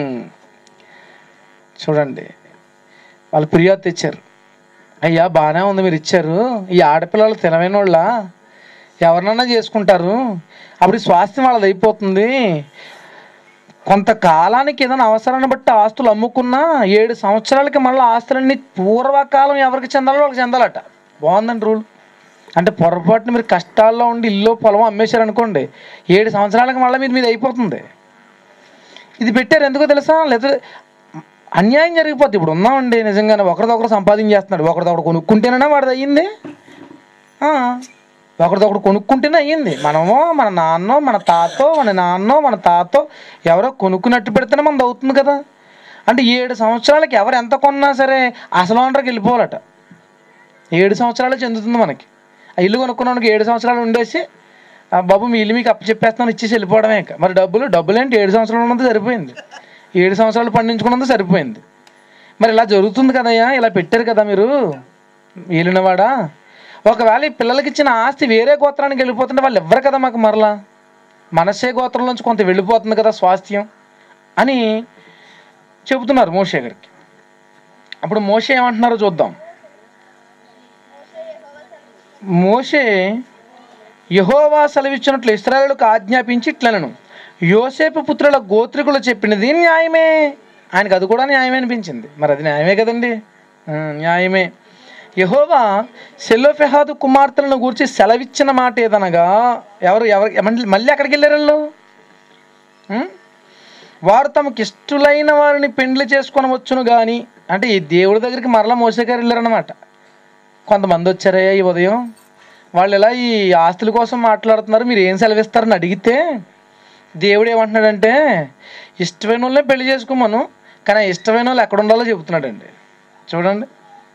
చూడండి వాళ్ళు ఫిర్యాదు తెచ్చారు అయ్యా బాగానే ఉంది మీరు ఇచ్చారు ఈ ఆడపిల్లలు తినమైన వాళ్ళ ఎవరినన్నా చేసుకుంటారు అప్పుడు ఈ స్వాస్థ్యం వాళ్ళది అయిపోతుంది కొంతకాలానికి ఏదైనా అవసరాన్ని బట్టి ఆస్తులు అమ్ముకున్నా ఏడు సంవత్సరాలకి మళ్ళీ ఆస్తులన్నీ పూర్వకాలం ఎవరికి చెందాలో వాళ్ళకి చెందాలట బాగుందండి రూల్ అంటే పొరపాటున మీరు కష్టాల్లో ఉండి ఇల్లు పొలం అమ్మేశారనుకోండి ఏడు సంవత్సరాలకి మళ్ళీ మీరు మీద అయిపోతుంది ఇది పెట్టారు ఎందుకో తెలుసా లేదా అన్యాయం జరిగిపోద్ది ఇప్పుడు ఉన్నామండి నిజంగానే ఒకరిదొకరు సంపాదించేస్తున్నాడు ఒకరిదొకరు కొనుక్కుంటేనే వాడిది అయ్యింది ఆ, ఒకరిదొకరు కొనుక్కుంటేనే అయ్యింది మనమో మన నాన్నో మన తాతో మన నాన్నో మన తాతో ఎవరో కొనుక్కున్నట్టు పెడితేనే మనది అవుతుంది కదా అంటే ఏడు సంవత్సరాలకి ఎవరు ఎంత కొన్నా సరే అసలు ఓనర్కి వెళ్ళిపోవాలట ఏడు సంవత్సరాలు చెందుతుంది మనకి ఆ ఇల్లు కొనుక్కున్నానికి ఏడు సంవత్సరాలు ఉండేసి "ఆ బాబు మీ ఇల్లు మీకు అప్పచెప్పేస్తాను ఇచ్చేసి వెళ్ళిపోవడమే ఇక మరి డబ్బులు డబ్బులు ఏంటి ఏడు సంవత్సరాలు ఉన్నంత సరిపోయింది ఏడు సంవత్సరాలు పండించుకున్నంత సరిపోయింది మరి ఇలా జరుగుతుంది కదయ్యా ఇలా పెట్టారు కదా మీరు ఏలినవాడా ఒకవేళ ఈ పిల్లలకి ఇచ్చిన ఆస్తి వేరే గోత్రానికి వెళ్ళిపోతుంటే వాళ్ళు ఎవ్వరు కదా మాకు మరలా మనసే గోత్రం నుంచి కొంత వెళ్ళిపోతుంది కదా స్వాస్థ్యం అని చెబుతున్నారు మోషే గారికి అప్పుడు మోషే ఏమంటున్నారో చూద్దాం మోషే యహోవా సెలవిచ్చినట్లు ఇస్రాయేలుకు ఆజ్ఞాపించి ఇట్లనను యోసేపు పుత్రుల గోత్రికులు చెప్పినది న్యాయమే ఆయనకు అది కూడా న్యాయమే అనిపించింది మరి అది న్యాయమే కదండి ఆ, న్యాయమే యహోవా సెల్లోఫెహాదు కుమార్తెలను గురించి సెలవిచ్చిన మాట ఏదనగా ఎవరు ఎవరు మళ్ళీ- మళ్ళీ ఎక్కడికి వెళ్ళారు వాళ్ళు ఉం? వారు తమకి ఇష్టలైన వారిని పెండ్లి చేసుకొని వచ్చును కానీ అంటే ఈ దేవుడి దగ్గరికి మరలా మోసేగారు వెళ్ళారనమాట కొంతమంది వచ్చారయ్యా ఈ ఉదయం వాళ్ళు ఇలా ఈ ఆస్తుల కోసం మాట్లాడుతున్నారు మీరు ఏం సెలవిస్తారని అడిగితే దేవుడు ఏమంటున్నాడంటే ఇష్టమైన వాళ్ళనే పెళ్లి చేసుకోమను కానీ ఆ ఇష్టమైన వాళ్ళు ఎక్కడ ఉండాలో చెబుతున్నాడండి చూడండి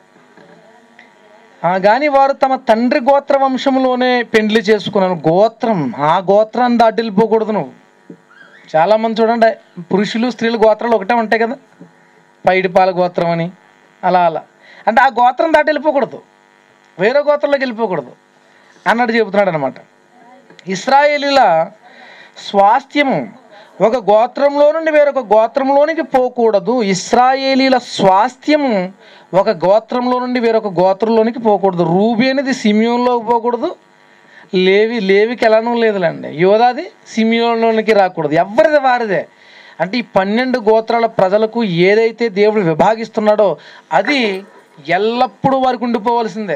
ఆ, కానీ వారు తమ తండ్రి గోత్ర వంశంలోనే పెండ్లి చేసుకున్నాను గోత్రం ఆ గోత్రాన్ని దాటి వెళ్ళిపోకూడదు నువ్వు చాలామంది చూడండి పురుషులు స్త్రీలు గోత్రాలు ఒకటే ఉంటాయి కదా పైడిపాల గోత్రం అని అలా అలా అంటే ఆ గోత్రం దాటి వెళ్ళిపోకూడదు వేరే గోత్రంలోకి వెళ్ళిపోకూడదు అన్నట్టు చెబుతున్నాడు అనమాట ఇస్రాయేలీల స్వాస్థ్యము ఒక గోత్రంలో నుండి వేరొక గోత్రంలోనికి పోకూడదు ఇస్రాయేలీల స్వాస్థ్యము ఒక గోత్రంలో నుండి వేరొక గోత్రంలోనికి పోకూడదు రూబీ అనేది సిమియోన్లోకి పోకూడదు లేవి లేవికి ఎలానూ లేదులేండి యోధాది సిమియోన్లోనికి రాకూడదు ఎవరిది వారిదే అంటే ఈ పన్నెండు గోత్రాల ప్రజలకు ఏదైతే దేవుడు విభాగిస్తున్నాడో అది ఎల్లప్పుడూ వారికి ఉండిపోవలసిందే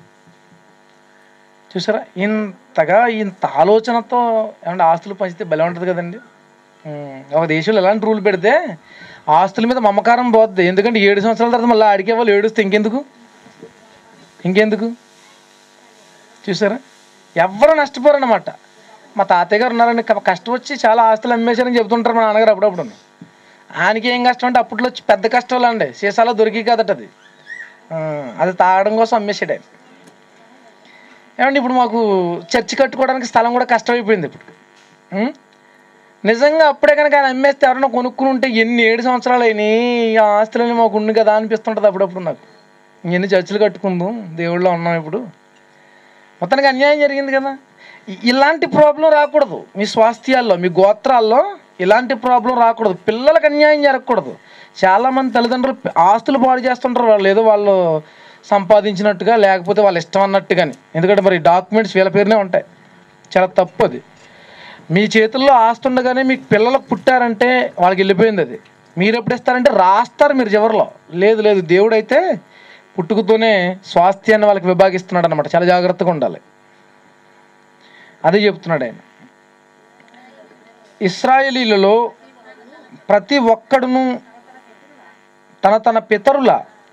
చూసారా ఇంతగా ఇంత ఆలోచనతో ఏమంటే ఆస్తులు పంచితే భలే ఉంటుంది కదండి ఉమ్, ఒక దేశంలో ఎలాంటి రూల్ పెడితే ఆస్తుల మీద మమకారం పోద్ది ఎందుకంటే ఏడు సంవత్సరాల తర్వాత మళ్ళీ అడిగే వాళ్ళు ఏడుస్తే ఇంకెందుకు ఇంకెందుకు చూసారా ఎవరు నష్టపోరన్నమాట మా తాతయ్య గారు ఉన్నారండి క- కష్టం వచ్చి చాలా ఆస్తులు అమ్మేశారని చెబుతుంటారు మా నాన్నగారు అప్పుడప్పుడు ఆయనకి ఏం కష్టం అంటే అప్పట్లో వచ్చి పెద్ద కష్టాలు అండి సీసాలో దొరికి కదట అది ఆ, అది తాగడం కోసం అమ్మేసాడు ఆయన ఏమండి ఇప్పుడు మాకు చర్చి కట్టుకోవడానికి స్థలం కూడా కష్టమైపోయింది ఇప్పుడు ఉం? నిజంగా అప్పుడే కనుక ఆయన అమ్మేస్తే ఎవరైనా కొనుక్కుని ఉంటే ఎన్ని ఏడు సంవత్సరాలు అయినాయి ఈ ఆస్తులని మాకు ఉంది కదా అనిపిస్తుంటుంది అప్పుడప్పుడు నాకు ఎన్ని చర్చిలు కట్టుకుందాం దేవుళ్ళో ఉన్నాం ఇప్పుడు మొత్తానికి అన్యాయం జరిగింది కదా ఇ- ఇలాంటి ప్రాబ్లం రాకూడదు మీ స్వాస్థ్యాల్లో మీ గోత్రాల్లో ఇలాంటి ప్రాబ్లం రాకూడదు పిల్లలకు అన్యాయం జరగకూడదు చాలామంది తల్లిదండ్రులు పి- ఆస్తులు పాడు చేస్తుంటారు వాళ్ళు ఏదో వాళ్ళు సంపాదించినట్టుగా లేకపోతే వాళ్ళ ఇష్టం అన్నట్టుగాని ఎందుకంటే మరి డాక్యుమెంట్స్ వీళ్ళ పేరునే ఉంటాయి చాలా తప్పు అది మీ చేతుల్లో ఆస్తి ఉండగానే మీకు పిల్లలు పుట్టారంటే వాళ్ళకి వెళ్ళిపోయింది అది మీరు ఎప్పుడు ఇస్తారంటే రాస్తారు మీరు చివరిలో లేదు లేదు దేవుడైతే పుట్టుకతోనే స్వాస్థ్యాన్ని వాళ్ళకి విభాగిస్తున్నాడు అనమాట చాలా జాగ్రత్తగా ఉండాలి అదే చెప్తున్నాడు ఆయన ఇస్రాయేలీలలో ప్రతి ఒక్కడును తన తన పితరుల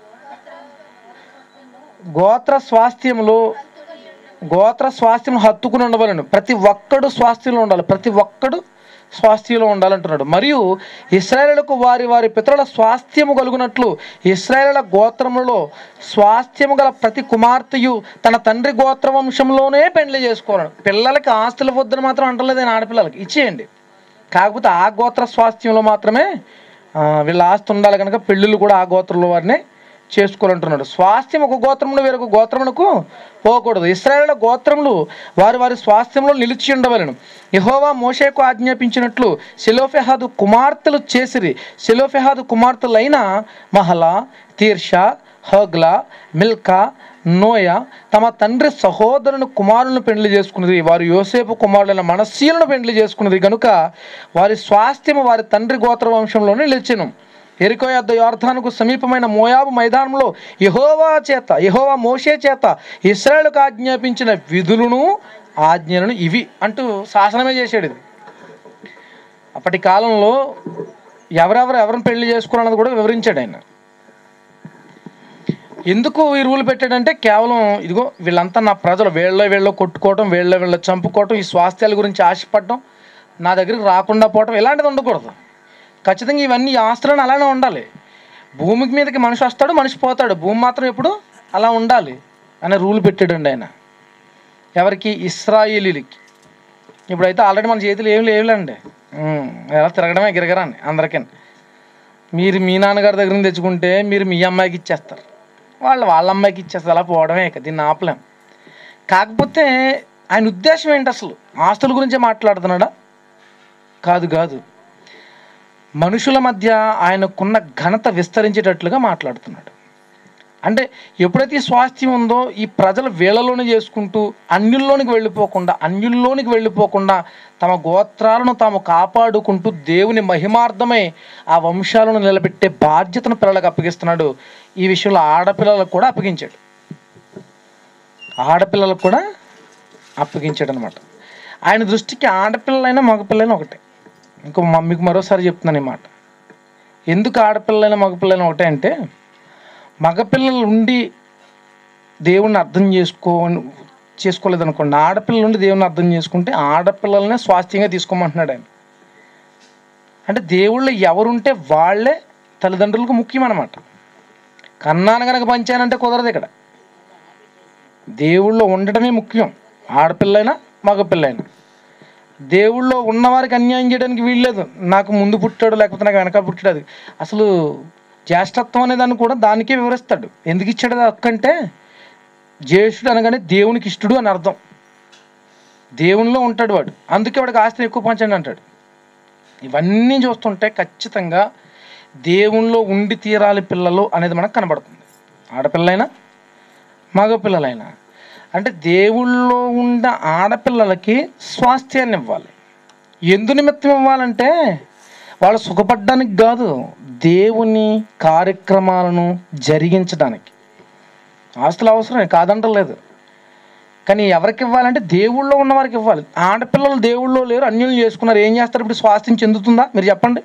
గోత్ర స్వాస్థ్యములో గోత్ర స్వాస్థ్యం హత్తుకుని ఉండవలను ప్రతి ఒక్కడు స్వాస్థ్యంలో ఉండాలి ప్రతి ఒక్కడు స్వాస్థ్యంలో ఉండాలంటున్నాడు మరియు ఇస్రాయేలులకు వారి వారి పితరుల స్వాస్థ్యము కలుగునట్లు ఇస్రాయేల గోత్రములలో స్వాస్థ్యము గల ప్రతి కుమార్తెయు తన తండ్రి గోత్ర వంశంలోనే పెండ్లి చేసుకోవాలి పిల్లలకి ఆస్తులు వద్దని మాత్రం అంటలేదు ఆయన ఆడపిల్లలకి ఇచ్చేయండి కాకపోతే ఆ గోత్ర స్వాస్థ్యంలో మాత్రమే ఆ, వీళ్ళ ఆస్తి ఉండాలి కనుక పెళ్ళిళ్ళు కూడా ఆ గోత్రంలో వారిని చేసుకోవాలంటున్నాడు స్వాస్థ్యం ఒక గోత్రమును వేరొక గోత్రమునకు పోకూడదు ఇస్రాయేల్ గోత్రములు వారి వారి స్వాస్థ్యంలో నిలిచి ఉండవలను యహోవా మోషేకు ఆజ్ఞాపించినట్లు సెలోఫెహాదు కుమార్తెలు చేసిరి సెలోఫెహాదు కుమార్తెలైన మహలా తీర్షా హోగ్లా మిల్కా నోయ తమ తండ్రి సహోదరుని కుమారులను పెండ్లి చేసుకున్నది వారు యోసేపు కుమారులైన మనస్సీలను పెండ్లి చేసుకున్నది కనుక వారి స్వాస్థ్యము వారి తండ్రి గోత్ర వంశంలోనే నిలిచెను ఎరికో యొద్ద యోర్ధానుకు సమీపమైన మోయాబు మైదానంలో యహోవా చేత యహోవా మోషే చేత ఇస్రాయేలుకు ఆజ్ఞాపించిన విధులను ఆజ్ఞలను ఇవి అంటూ శాసనమే చేసాడు ఇది అప్పటి కాలంలో ఎవరెవరు ఎవరిని పెళ్లి చేసుకోవాలన్నది కూడా వివరించాడు ఆయన ఎందుకు ఈ రూల్ పెట్టాడంటే కేవలం ఇదిగో వీళ్ళంతా నా ప్రజలు వీళ్ళ వీళ్ళ కొట్టుకోవటం వీళ్ళ వీళ్ళ చంపుకోవటం ఈ స్వాస్థ్యాల గురించి ఆశపడటం నా దగ్గరికి రాకుండా పోవటం ఇలాంటిది ఉండకూడదు ఖచ్చితంగా ఇవన్నీ ఈ ఆస్తులను అలానే ఉండాలి భూమికి మీదకి మనిషి వస్తాడు మనిషి పోతాడు భూమి మాత్రం ఎప్పుడు అలా ఉండాలి అనే రూల్ పెట్టాడండి ఆయన ఎవరికి ఇస్రాయేలీలకి ఇప్పుడైతే ఆల్రెడీ మన చేతులు ఏం లేవులేండి ఉమ్, ఎలా తిరగడమే గిరగరాని అందరికీ మీరు మీ నాన్నగారి దగ్గర నుంచి తెచ్చుకుంటే మీరు మీ అమ్మాయికి ఇచ్చేస్తారు వాళ్ళు వాళ్ళ అమ్మాయికి ఇచ్చేస్తారు అలా పోవడమే ఇక దీన్ని ఆపలేం కాకపోతే ఆయన ఉద్దేశం ఏంటి అసలు ఆస్తుల గురించే మాట్లాడుతున్నాడా కాదు కాదు మనుషుల మధ్య ఆయనకున్న ఘనత విస్తరించేటట్లుగా మాట్లాడుతున్నాడు అంటే ఎప్పుడైతే ఈ స్వాస్థ్యం ఉందో ఈ ప్రజలు వీళ్ళలోనే చేసుకుంటూ అన్యుల్లోనికి వెళ్ళిపోకుండా అన్యుల్లోనికి వెళ్ళిపోకుండా తమ గోత్రాలను తాము కాపాడుకుంటూ దేవుని మహిమార్థమై ఆ వంశాలను నిలబెట్టే బాధ్యతను పిల్లలకు అప్పగిస్తున్నాడు ఈ విషయంలో ఆడపిల్లలకు కూడా అప్పగించాడు ఆడపిల్లలకు కూడా అప్పగించాడు అనమాట ఆయన దృష్టికి ఆడపిల్లలైనా మగపిల్లైనా ఒకటే ఇంకో మ- మీకు మరోసారి చెప్తున్నాను ఈ మాట ఎందుకు ఆడపిల్లలైనా మగపిల్లైనా ఒకటే అంటే మగపిల్లలు ఉండి దేవుణ్ణి అర్థం చేసుకో చేసుకోలేదు అనుకోండి ఆడపిల్లలు ఉండి దేవుని అర్థం చేసుకుంటే ఆడపిల్లలనే స్వాస్థ్యంగా తీసుకోమంటున్నాడు ఆయన అంటే దేవుళ్ళు ఎవరుంటే వాళ్ళే తల్లిదండ్రులకు ముఖ్యం అనమాట కన్నాను కనుక పంచానంటే కుదరదు ఇక్కడ దేవుళ్ళు ఉండటమే ముఖ్యం ఆడపిల్లైనా మగపిల్లైనా దేవుళ్ళో ఉన్నవారికి అన్యాయం చేయడానికి వీల్లేదు నాకు ముందు పుట్టాడు లేకపోతే నాకు వెనక పుట్టాడు అది అసలు జ్యేష్ఠత్వం అనే దాన్ని కూడా దానికే వివరిస్తాడు ఎందుకు ఇచ్చాడు అది హక్కు అంటే జ్యేష్ఠుడు అనగానే దేవునికి ఇష్టడు అని అర్థం దేవునిలో ఉంటాడు వాడు అందుకే వాడికి ఆస్తిని ఎక్కువ పంచండి అంటాడు ఇవన్నీ చూస్తుంటే ఖచ్చితంగా దేవునిలో ఉండి తీరాలి పిల్లలు అనేది మనకు కనబడుతుంది ఆడపిల్లైనా మగపిల్లలైనా అంటే దేవుళ్ళో ఉన్న ఆడపిల్లలకి స్వాస్థ్యాన్ని ఇవ్వాలి ఎందు నిమిత్తం ఇవ్వాలంటే వాళ్ళు సుఖపడడానికి కాదు దేవుని కార్యక్రమాలను జరిగించడానికి ఆస్తులు అవసరమే కాదంటలేదు కానీ ఎవరికి ఇవ్వాలంటే దేవుళ్ళో ఉన్న వారికి ఇవ్వాలి ఆడపిల్లలు దేవుళ్ళో లేరు అన్యులు చేసుకున్నారు ఏం చేస్తారు ఇప్పుడు స్వాస్థ్యం చెందుతుందా మీరు చెప్పండి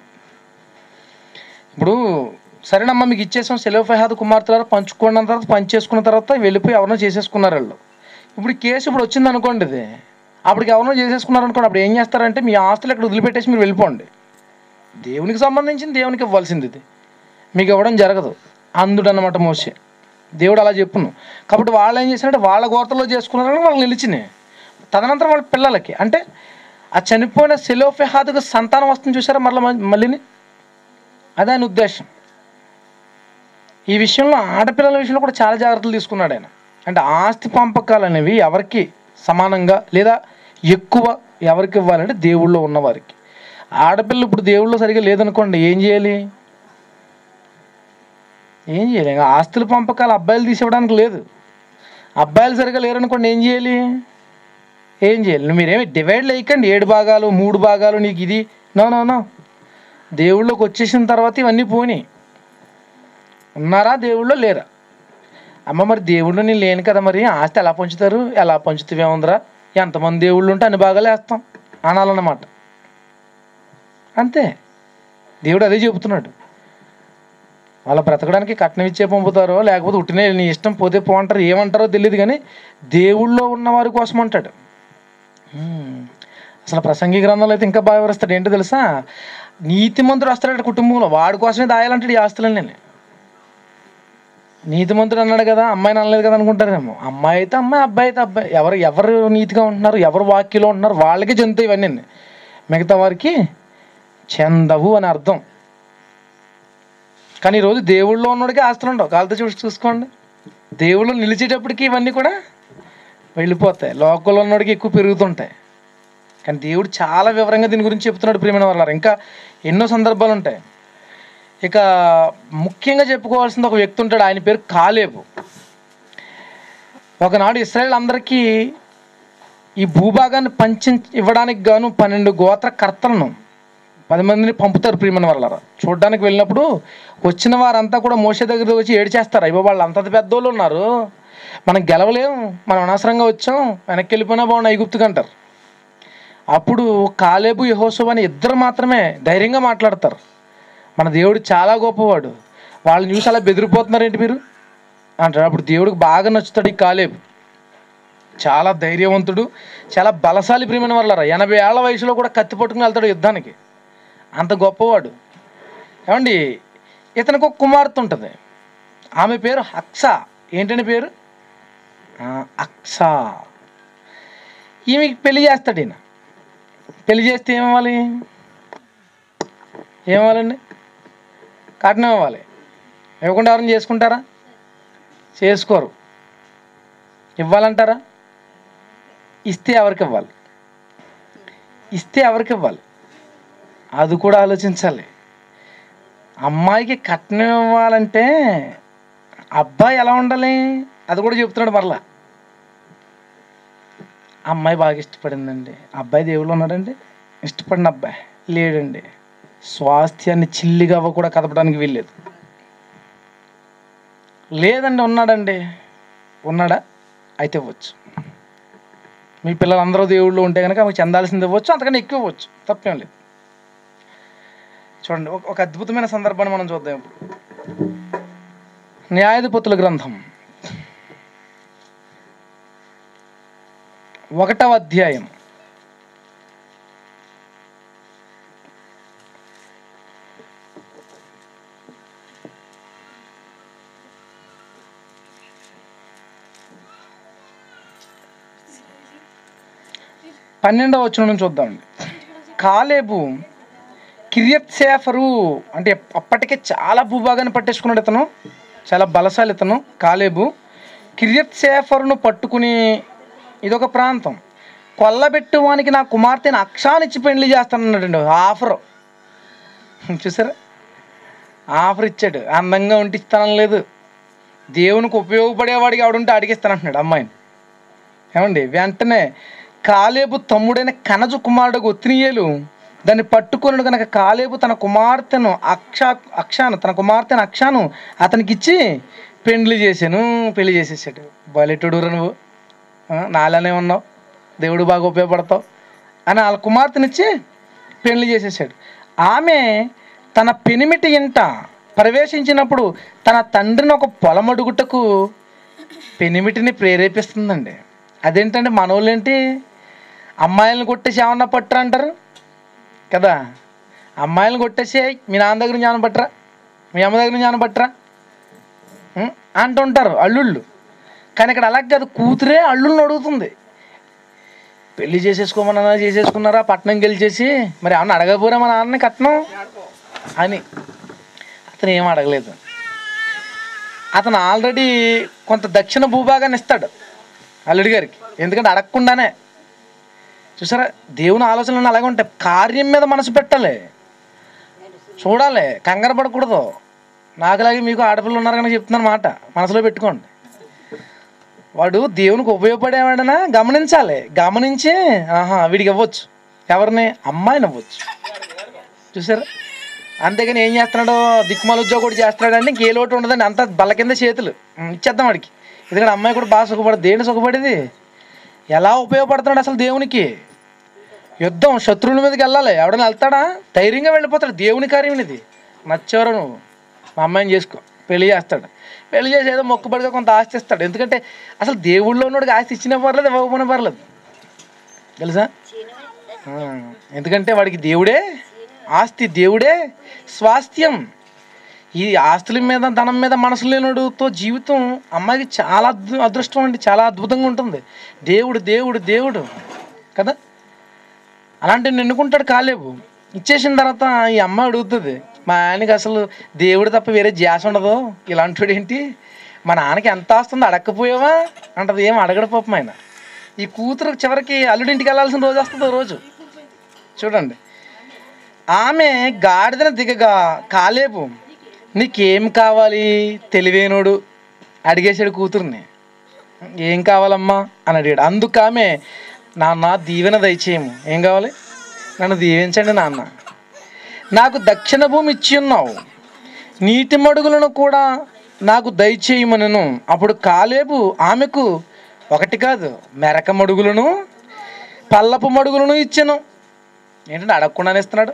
ఇప్పుడు సరేనమ్మా మీకు ఇచ్చేసాం సెలవుఫైహాద్ కుమార్తెలు పంచుకున్న తర్వాత పంచేసుకున్న తర్వాత వెళ్ళిపోయి ఎవరినో చేసేసుకున్నారు వాళ్ళు ఇప్పుడు ఈ కేసు ఇప్పుడు వచ్చింది అనుకోండి ఇది అప్పటికి ఎవరినో చేసేసుకున్నారు అనుకోండి అప్పుడు ఏం చేస్తారంటే మీ ఆస్తులు ఇక్కడ వదిలిపెట్టేసి మీరు వెళ్ళిపోండి దేవునికి సంబంధించింది దేవునికి ఇవ్వాల్సింది ఇది మీకు ఇవ్వడం జరగదు అందుడు అన్నమాట మోసే దేవుడు అలా చెప్పును కాబట్టి వాళ్ళు ఏం చేశారంటే వాళ్ళ గోత్రలో చేసుకున్నారని వాళ్ళు నిలిచినాయి తదనంతరం వాళ్ళ పిల్లలకి అంటే ఆ చనిపోయిన సెలోఫెహాదుకు సంతానం వస్తుంది చూసారా మళ్ళీ మళ్ళీని అదే ఆయన ఉద్దేశం ఈ విషయంలో ఆడపిల్లల విషయంలో కూడా చాలా జాగ్రత్తలు తీసుకున్నాడు ఆయన అంటే ఆస్తి పంపకాలు అనేవి ఎవరికి సమానంగా లేదా ఎక్కువ ఎవరికి ఇవ్వాలంటే దేవుళ్ళో ఉన్నవారికి ఆడపిల్ల ఇప్పుడు దేవుళ్ళో సరిగా లేదనుకోండి ఏం చేయాలి ఏం చేయాలి ఇంకా ఆస్తుల పంపకాలు అబ్బాయిలు తీసివ్వడానికి లేదు అబ్బాయిలు సరిగా లేరనుకోండి ఏం చేయాలి ఏం చేయాలి నువ్వు మీరేమి డివైడ్ లేకండి ఏడు భాగాలు మూడు భాగాలు నీకు ఇది నో నో నో దేవుళ్ళోకి వచ్చేసిన తర్వాత ఇవన్నీ పోనీ ఉన్నారా దేవుళ్ళో లేరా అమ్మ మరి దేవుళ్ళు నేను లేను కదా మరి ఆస్తి ఎలా పంచుతారు ఎలా పంచుతావే ఉందిరా ఎంతమంది దేవుళ్ళు ఉంటే అన్ని భాగాలు వేస్తాం అనాలన్నమాట అంతే దేవుడు అదే చెబుతున్నాడు వాళ్ళ బ్రతకడానికి కట్నం ఇచ్చే పంపుతారో లేకపోతే ఉట్టినే నీ ఇష్టం పోతే పో అంటారు ఏమంటారో తెలియదు కానీ దేవుళ్ళో ఉన్న వారి కోసం అంటాడు హ్మ్. అసలు ప్రసంగి గ్రంథంలో అయితే ఇంకా బాగా వివరిస్తాడు ఏంటో తెలుసా నీతిమంతుడు వస్తాడు కుటుంబంలో వాడి కోసమే దాయాలంటాడు ఈ ఆస్తులని నేను నీతిమంతుడు అన్నాడు కదా అమ్మాయిని అనలేదు కదా అనుకుంటారేమో అమ్మాయి అయితే అమ్మాయి అబ్బాయి అయితే అబ్బాయి ఎవరు ఎవరు నీతిగా ఉంటున్నారు ఎవరు వాక్యలో ఉంటున్నారు వాళ్ళకి చెందుతాయి ఇవన్నీ మిగతా వారికి చెందవు అని అర్థం కానీ ఈరోజు దేవుళ్ళో ఉన్నోడికి ఆస్తులు ఉండవు కాళ్ళతో చూసి చూసుకోండి దేవుళ్ళు నిలిచేటప్పటికి ఇవన్నీ కూడా వెళ్ళిపోతాయి లోకల్లో ఉన్నోడికి ఎక్కువ పెరుగుతుంటాయి కానీ దేవుడు చాలా వివరంగా దీని గురించి చెప్తున్నాడు ప్రియమైన వాళ్ళారు ఇంకా ఎన్నో సందర్భాలు ఉంటాయి ఇక ముఖ్యంగా చెప్పుకోవాల్సింది ఒక వ్యక్తి ఉంటాడు ఆయన పేరు కాలేబు ఒకనాడు ఇస్రాయేల్ అందరికీ ఈ భూభాగాన్ని పంచి ఇవ్వడానికి గాను పన్నెండు గోత్ర కర్తలను పది మందిని పంపుతారు ప్రియమైన వాళ్ళ చూడడానికి వెళ్ళినప్పుడు వచ్చిన వారంతా కూడా మోసే దగ్గర వచ్చి ఏడు చేస్తారు అయ్యో వాళ్ళు అంత పెద్దోళ్ళు ఉన్నారు మనం గెలవలేము మనం అనవసరంగా వచ్చాం వెనక్కి వెళ్ళిపోయినా బాగుండు ఐగుప్తుకి అంటారు అప్పుడు కాలేబు యహోశువ అని ఇద్దరు మాత్రమే ధైర్యంగా మాట్లాడతారు మన దేవుడు చాలా గొప్పవాడు వాళ్ళని చూసి అలా బెదిరిపోతున్నారేంటి మీరు అంటారు అప్పుడు దేవుడికి బాగా నచ్చుతాడు ఈ కాలేబు చాలా ధైర్యవంతుడు చాలా బలశాలి ప్రియమైన వాళ్ళరా ఎనభై ఏళ్ల వయసులో కూడా కత్తి పట్టుకుని వెళ్తాడు యుద్ధానికి అంత గొప్పవాడు ఏమండి ఇతనికి ఒక కుమార్తె ఉంటుంది ఆమె పేరు అక్స ఏంటని పేరు ఆ, అక్స ఈమెకి పెళ్లి చేస్తాడు ఈయన పెళ్లి చేస్తే ఏమవ్వాలి ఏమవ్వాలండి కట్నం ఇవ్వాలి ఇవ్వకుండా ఎవరైనా చేసుకుంటారా చేసుకోరు ఇవ్వాలంటారా ఇస్తే ఎవరికి ఇవ్వాలి ఇస్తే ఎవరికి ఇవ్వాలి అది కూడా ఆలోచించాలి అమ్మాయికి కట్నం ఇవ్వాలంటే అబ్బాయి ఎలా ఉండాలి అది కూడా చెప్తున్నాడు మరలా అమ్మాయి బాగా ఇష్టపడిందండి అబ్బాయి దేవుళ్ళు ఉన్నాడండి ఇష్టపడిన అబ్బాయి లేడండి స్వాస్థ్యాన్ని చిల్లిగా కూడా కదపడానికి వీల్లేదు లేదండి ఉన్నాడండి ఉన్నాడా అయితే ఇవ్వచ్చు మీ పిల్లలందరూ దేవుళ్ళు ఉంటే కనుక మీకు చెందాల్సింది ఇవ్వచ్చు అంతకన్నా ఎక్కువ ఇవ్వచ్చు తప్పేం లేదు చూడండి ఒక- ఒక అద్భుతమైన సందర్భాన్ని మనం చూద్దాం ఇప్పుడు న్యాయాధిపతుల గ్రంథం ఒకటవ అధ్యాయం పన్నెండవ వచ్చిన నుంచి చూద్దామండి కాలేబు కిరియత్ సేఫరు అంటే అప్పటికే చాలా భూభాగాన్ని పట్టేసుకున్నాడు ఇతను చాలా బలశాలి ఇతను కాలేబు కిరియత్ సేఫరును పట్టుకుని ఇదొక ప్రాంతం కొల్లబెట్టువానికి నా కుమార్తెని అక్షానిచ్చి పెళ్లి చేస్తానన్నాడండి ఆఫర్ చూసారా ఆఫర్ ఇచ్చాడు అందంగా ఉంటే ఇస్తానం లేదు దేవునికి ఉపయోగపడేవాడికి ఆవిడుంటే అడిగిస్తానంటున్నాడు అమ్మాయిని ఏమండి వెంటనే కాలేబు తమ్ముడైన కనజు కుమారుడు ఒత్తినియేలు దాన్ని పట్టుకొనుడు కనుక కాలేబు తన కుమార్తెను అక్ష అక్షాను తన కుమార్తెను అక్షాను అతనికి ఇచ్చి పెండ్లి చేశాను పెళ్లి చేసేసాడు బలెటుడు నువ్వు ఆ, నాలానే ఉన్నావు దేవుడు బాగా ఉపయోగపడతావు అని వాళ్ళ కుమార్తెనిచ్చి పెళ్లి చేసేసాడు ఆమె తన పెనిమిటి ఇంట ప్రవేశించినప్పుడు తన తండ్రిని ఒక పొలమడుగుటకు పెనిమిటిని ప్రేరేపిస్తుందండి అదేంటంటే మనోళ్ళేంటి అమ్మాయిలను కొట్టేసి ఏమన్నా పట్టరా అంటారు కదా అమ్మాయిలను కొట్టేసి మీ నాన్న దగ్గర నుంచి ఏమన్నా పట్టరా మీ అమ్మ దగ్గర నుంచి ఏమన్నా పట్టరా ఉం? అంటుంటారు అల్లుళ్ళు కానీ ఇక్కడ అలా కాదు కూతురే అల్లుళ్ళని అడుగుతుంది పెళ్లి చేసేసుకోమన్నా చేసేసుకున్నారా పట్నం గెలిచేసి మరి ఏమన్నా అడగపోరా మా నాన్నని కట్నం అని అతను ఏం అడగలేదు అతను ఆల్రెడీ కొంత దక్షిణ భూభాగాన్ని ఇస్తాడు అల్లుడి గారికి ఎందుకంటే అడగకుండానే చూసారా దేవుని ఆలోచనలు అలాగే ఉంటాయి కార్యం మీద మనసు పెట్టాలి చూడాలి కంగారు పడకూడదు నాకులాగే మీకు ఆడపిల్లలు ఉన్నారు కనుక చెప్తున్నాను మాట మనసులో పెట్టుకోండి వాడు దేవునికి ఉపయోగపడేవాడనా గమనించాలి గమనించి ఆహా వీడికి ఇవ్వచ్చు ఎవరిని అమ్మాయిని ఇవ్వచ్చు చూసారా అంతేగాని ఏం చేస్తున్నాడు దిక్కుమాల ఉద్యోగం కూడా చేస్తున్నాడు అంటే ఇంకే లోటు ఉండదండి అంత బల్ల కింద చేతులు ఉం, ఇచ్చేద్దాం వాడికి ఎందుకంటే అమ్మాయి కూడా బాగా సుఖపడదు దేని సుఖపడేది ఎలా ఉపయోగపడుతున్నాడు అసలు దేవునికి యుద్ధం శత్రువుల మీదకి వెళ్ళాలి ఎవడైనా వెళ్తాడా ధైర్యంగా వెళ్ళిపోతాడు దేవుని కార్యం ఇది నచ్చేవారు నువ్వు మా అమ్మాయిని చేసుకో పెళ్లి చేస్తాడు పెళ్లి చేసి ఏదో మొక్కుబడిగా కొంత ఆస్తి ఇస్తాడు ఎందుకంటే అసలు దేవుళ్ళో ఉన్నోడికి ఆస్తి ఇచ్చినా పర్లేదు ఇవ్వకపోయినా పర్లేదు తెలుసా ఆ, ఎందుకంటే వాడికి దేవుడే ఆస్తి దేవుడే స్వాస్థ్యం ఈ ఆస్తుల మీద ధనం మీద మనసు లేనుడితో జీవితం అమ్మాయికి చాలా అద్భు అదృష్టం అండి చాలా అద్భుతంగా ఉంటుంది దేవుడు దేవుడు దేవుడు కదా అలాంటి ఎన్నుకుంటాడు కాలేవు ఇచ్చేసిన తర్వాత ఈ అమ్మ అడుగుతుంది మా ఆయనకి అసలు దేవుడు తప్ప వేరే ధ్యాస ఉండదు ఇలాంటి ఏంటి మా నాన్నకి ఎంత వస్తుందో అడగకపోయావా అంటది ఏం అడగడు పాపం ఆయన ఈ కూతురు చివరికి అల్లుడింటికి వెళ్ళాల్సిన రోజు వస్తుంది ఓ రోజు చూడండి ఆమె గాడిదన దిగగా కాలేపు నీకేం కావాలి తెలివైనోడు అడిగేశాడు కూతుర్ని ఏం కావాలమ్మా అని అడిగాడు అందుకు ఆమె నాన్న దీవెన దయచేయము ఏం కావాలి నన్ను దీవించండి నాన్న నాకు దక్షిణ భూమి ఇచ్చి ఉన్నావు నీటి మడుగులను కూడా నాకు దయచేయమనను అప్పుడు కాలేబు ఆమెకు ఒకటి కాదు మెరక మడుగులను పల్లపు మడుగులను ఇచ్చాను ఏంటంటే అడగకుండానే ఇస్తున్నాడు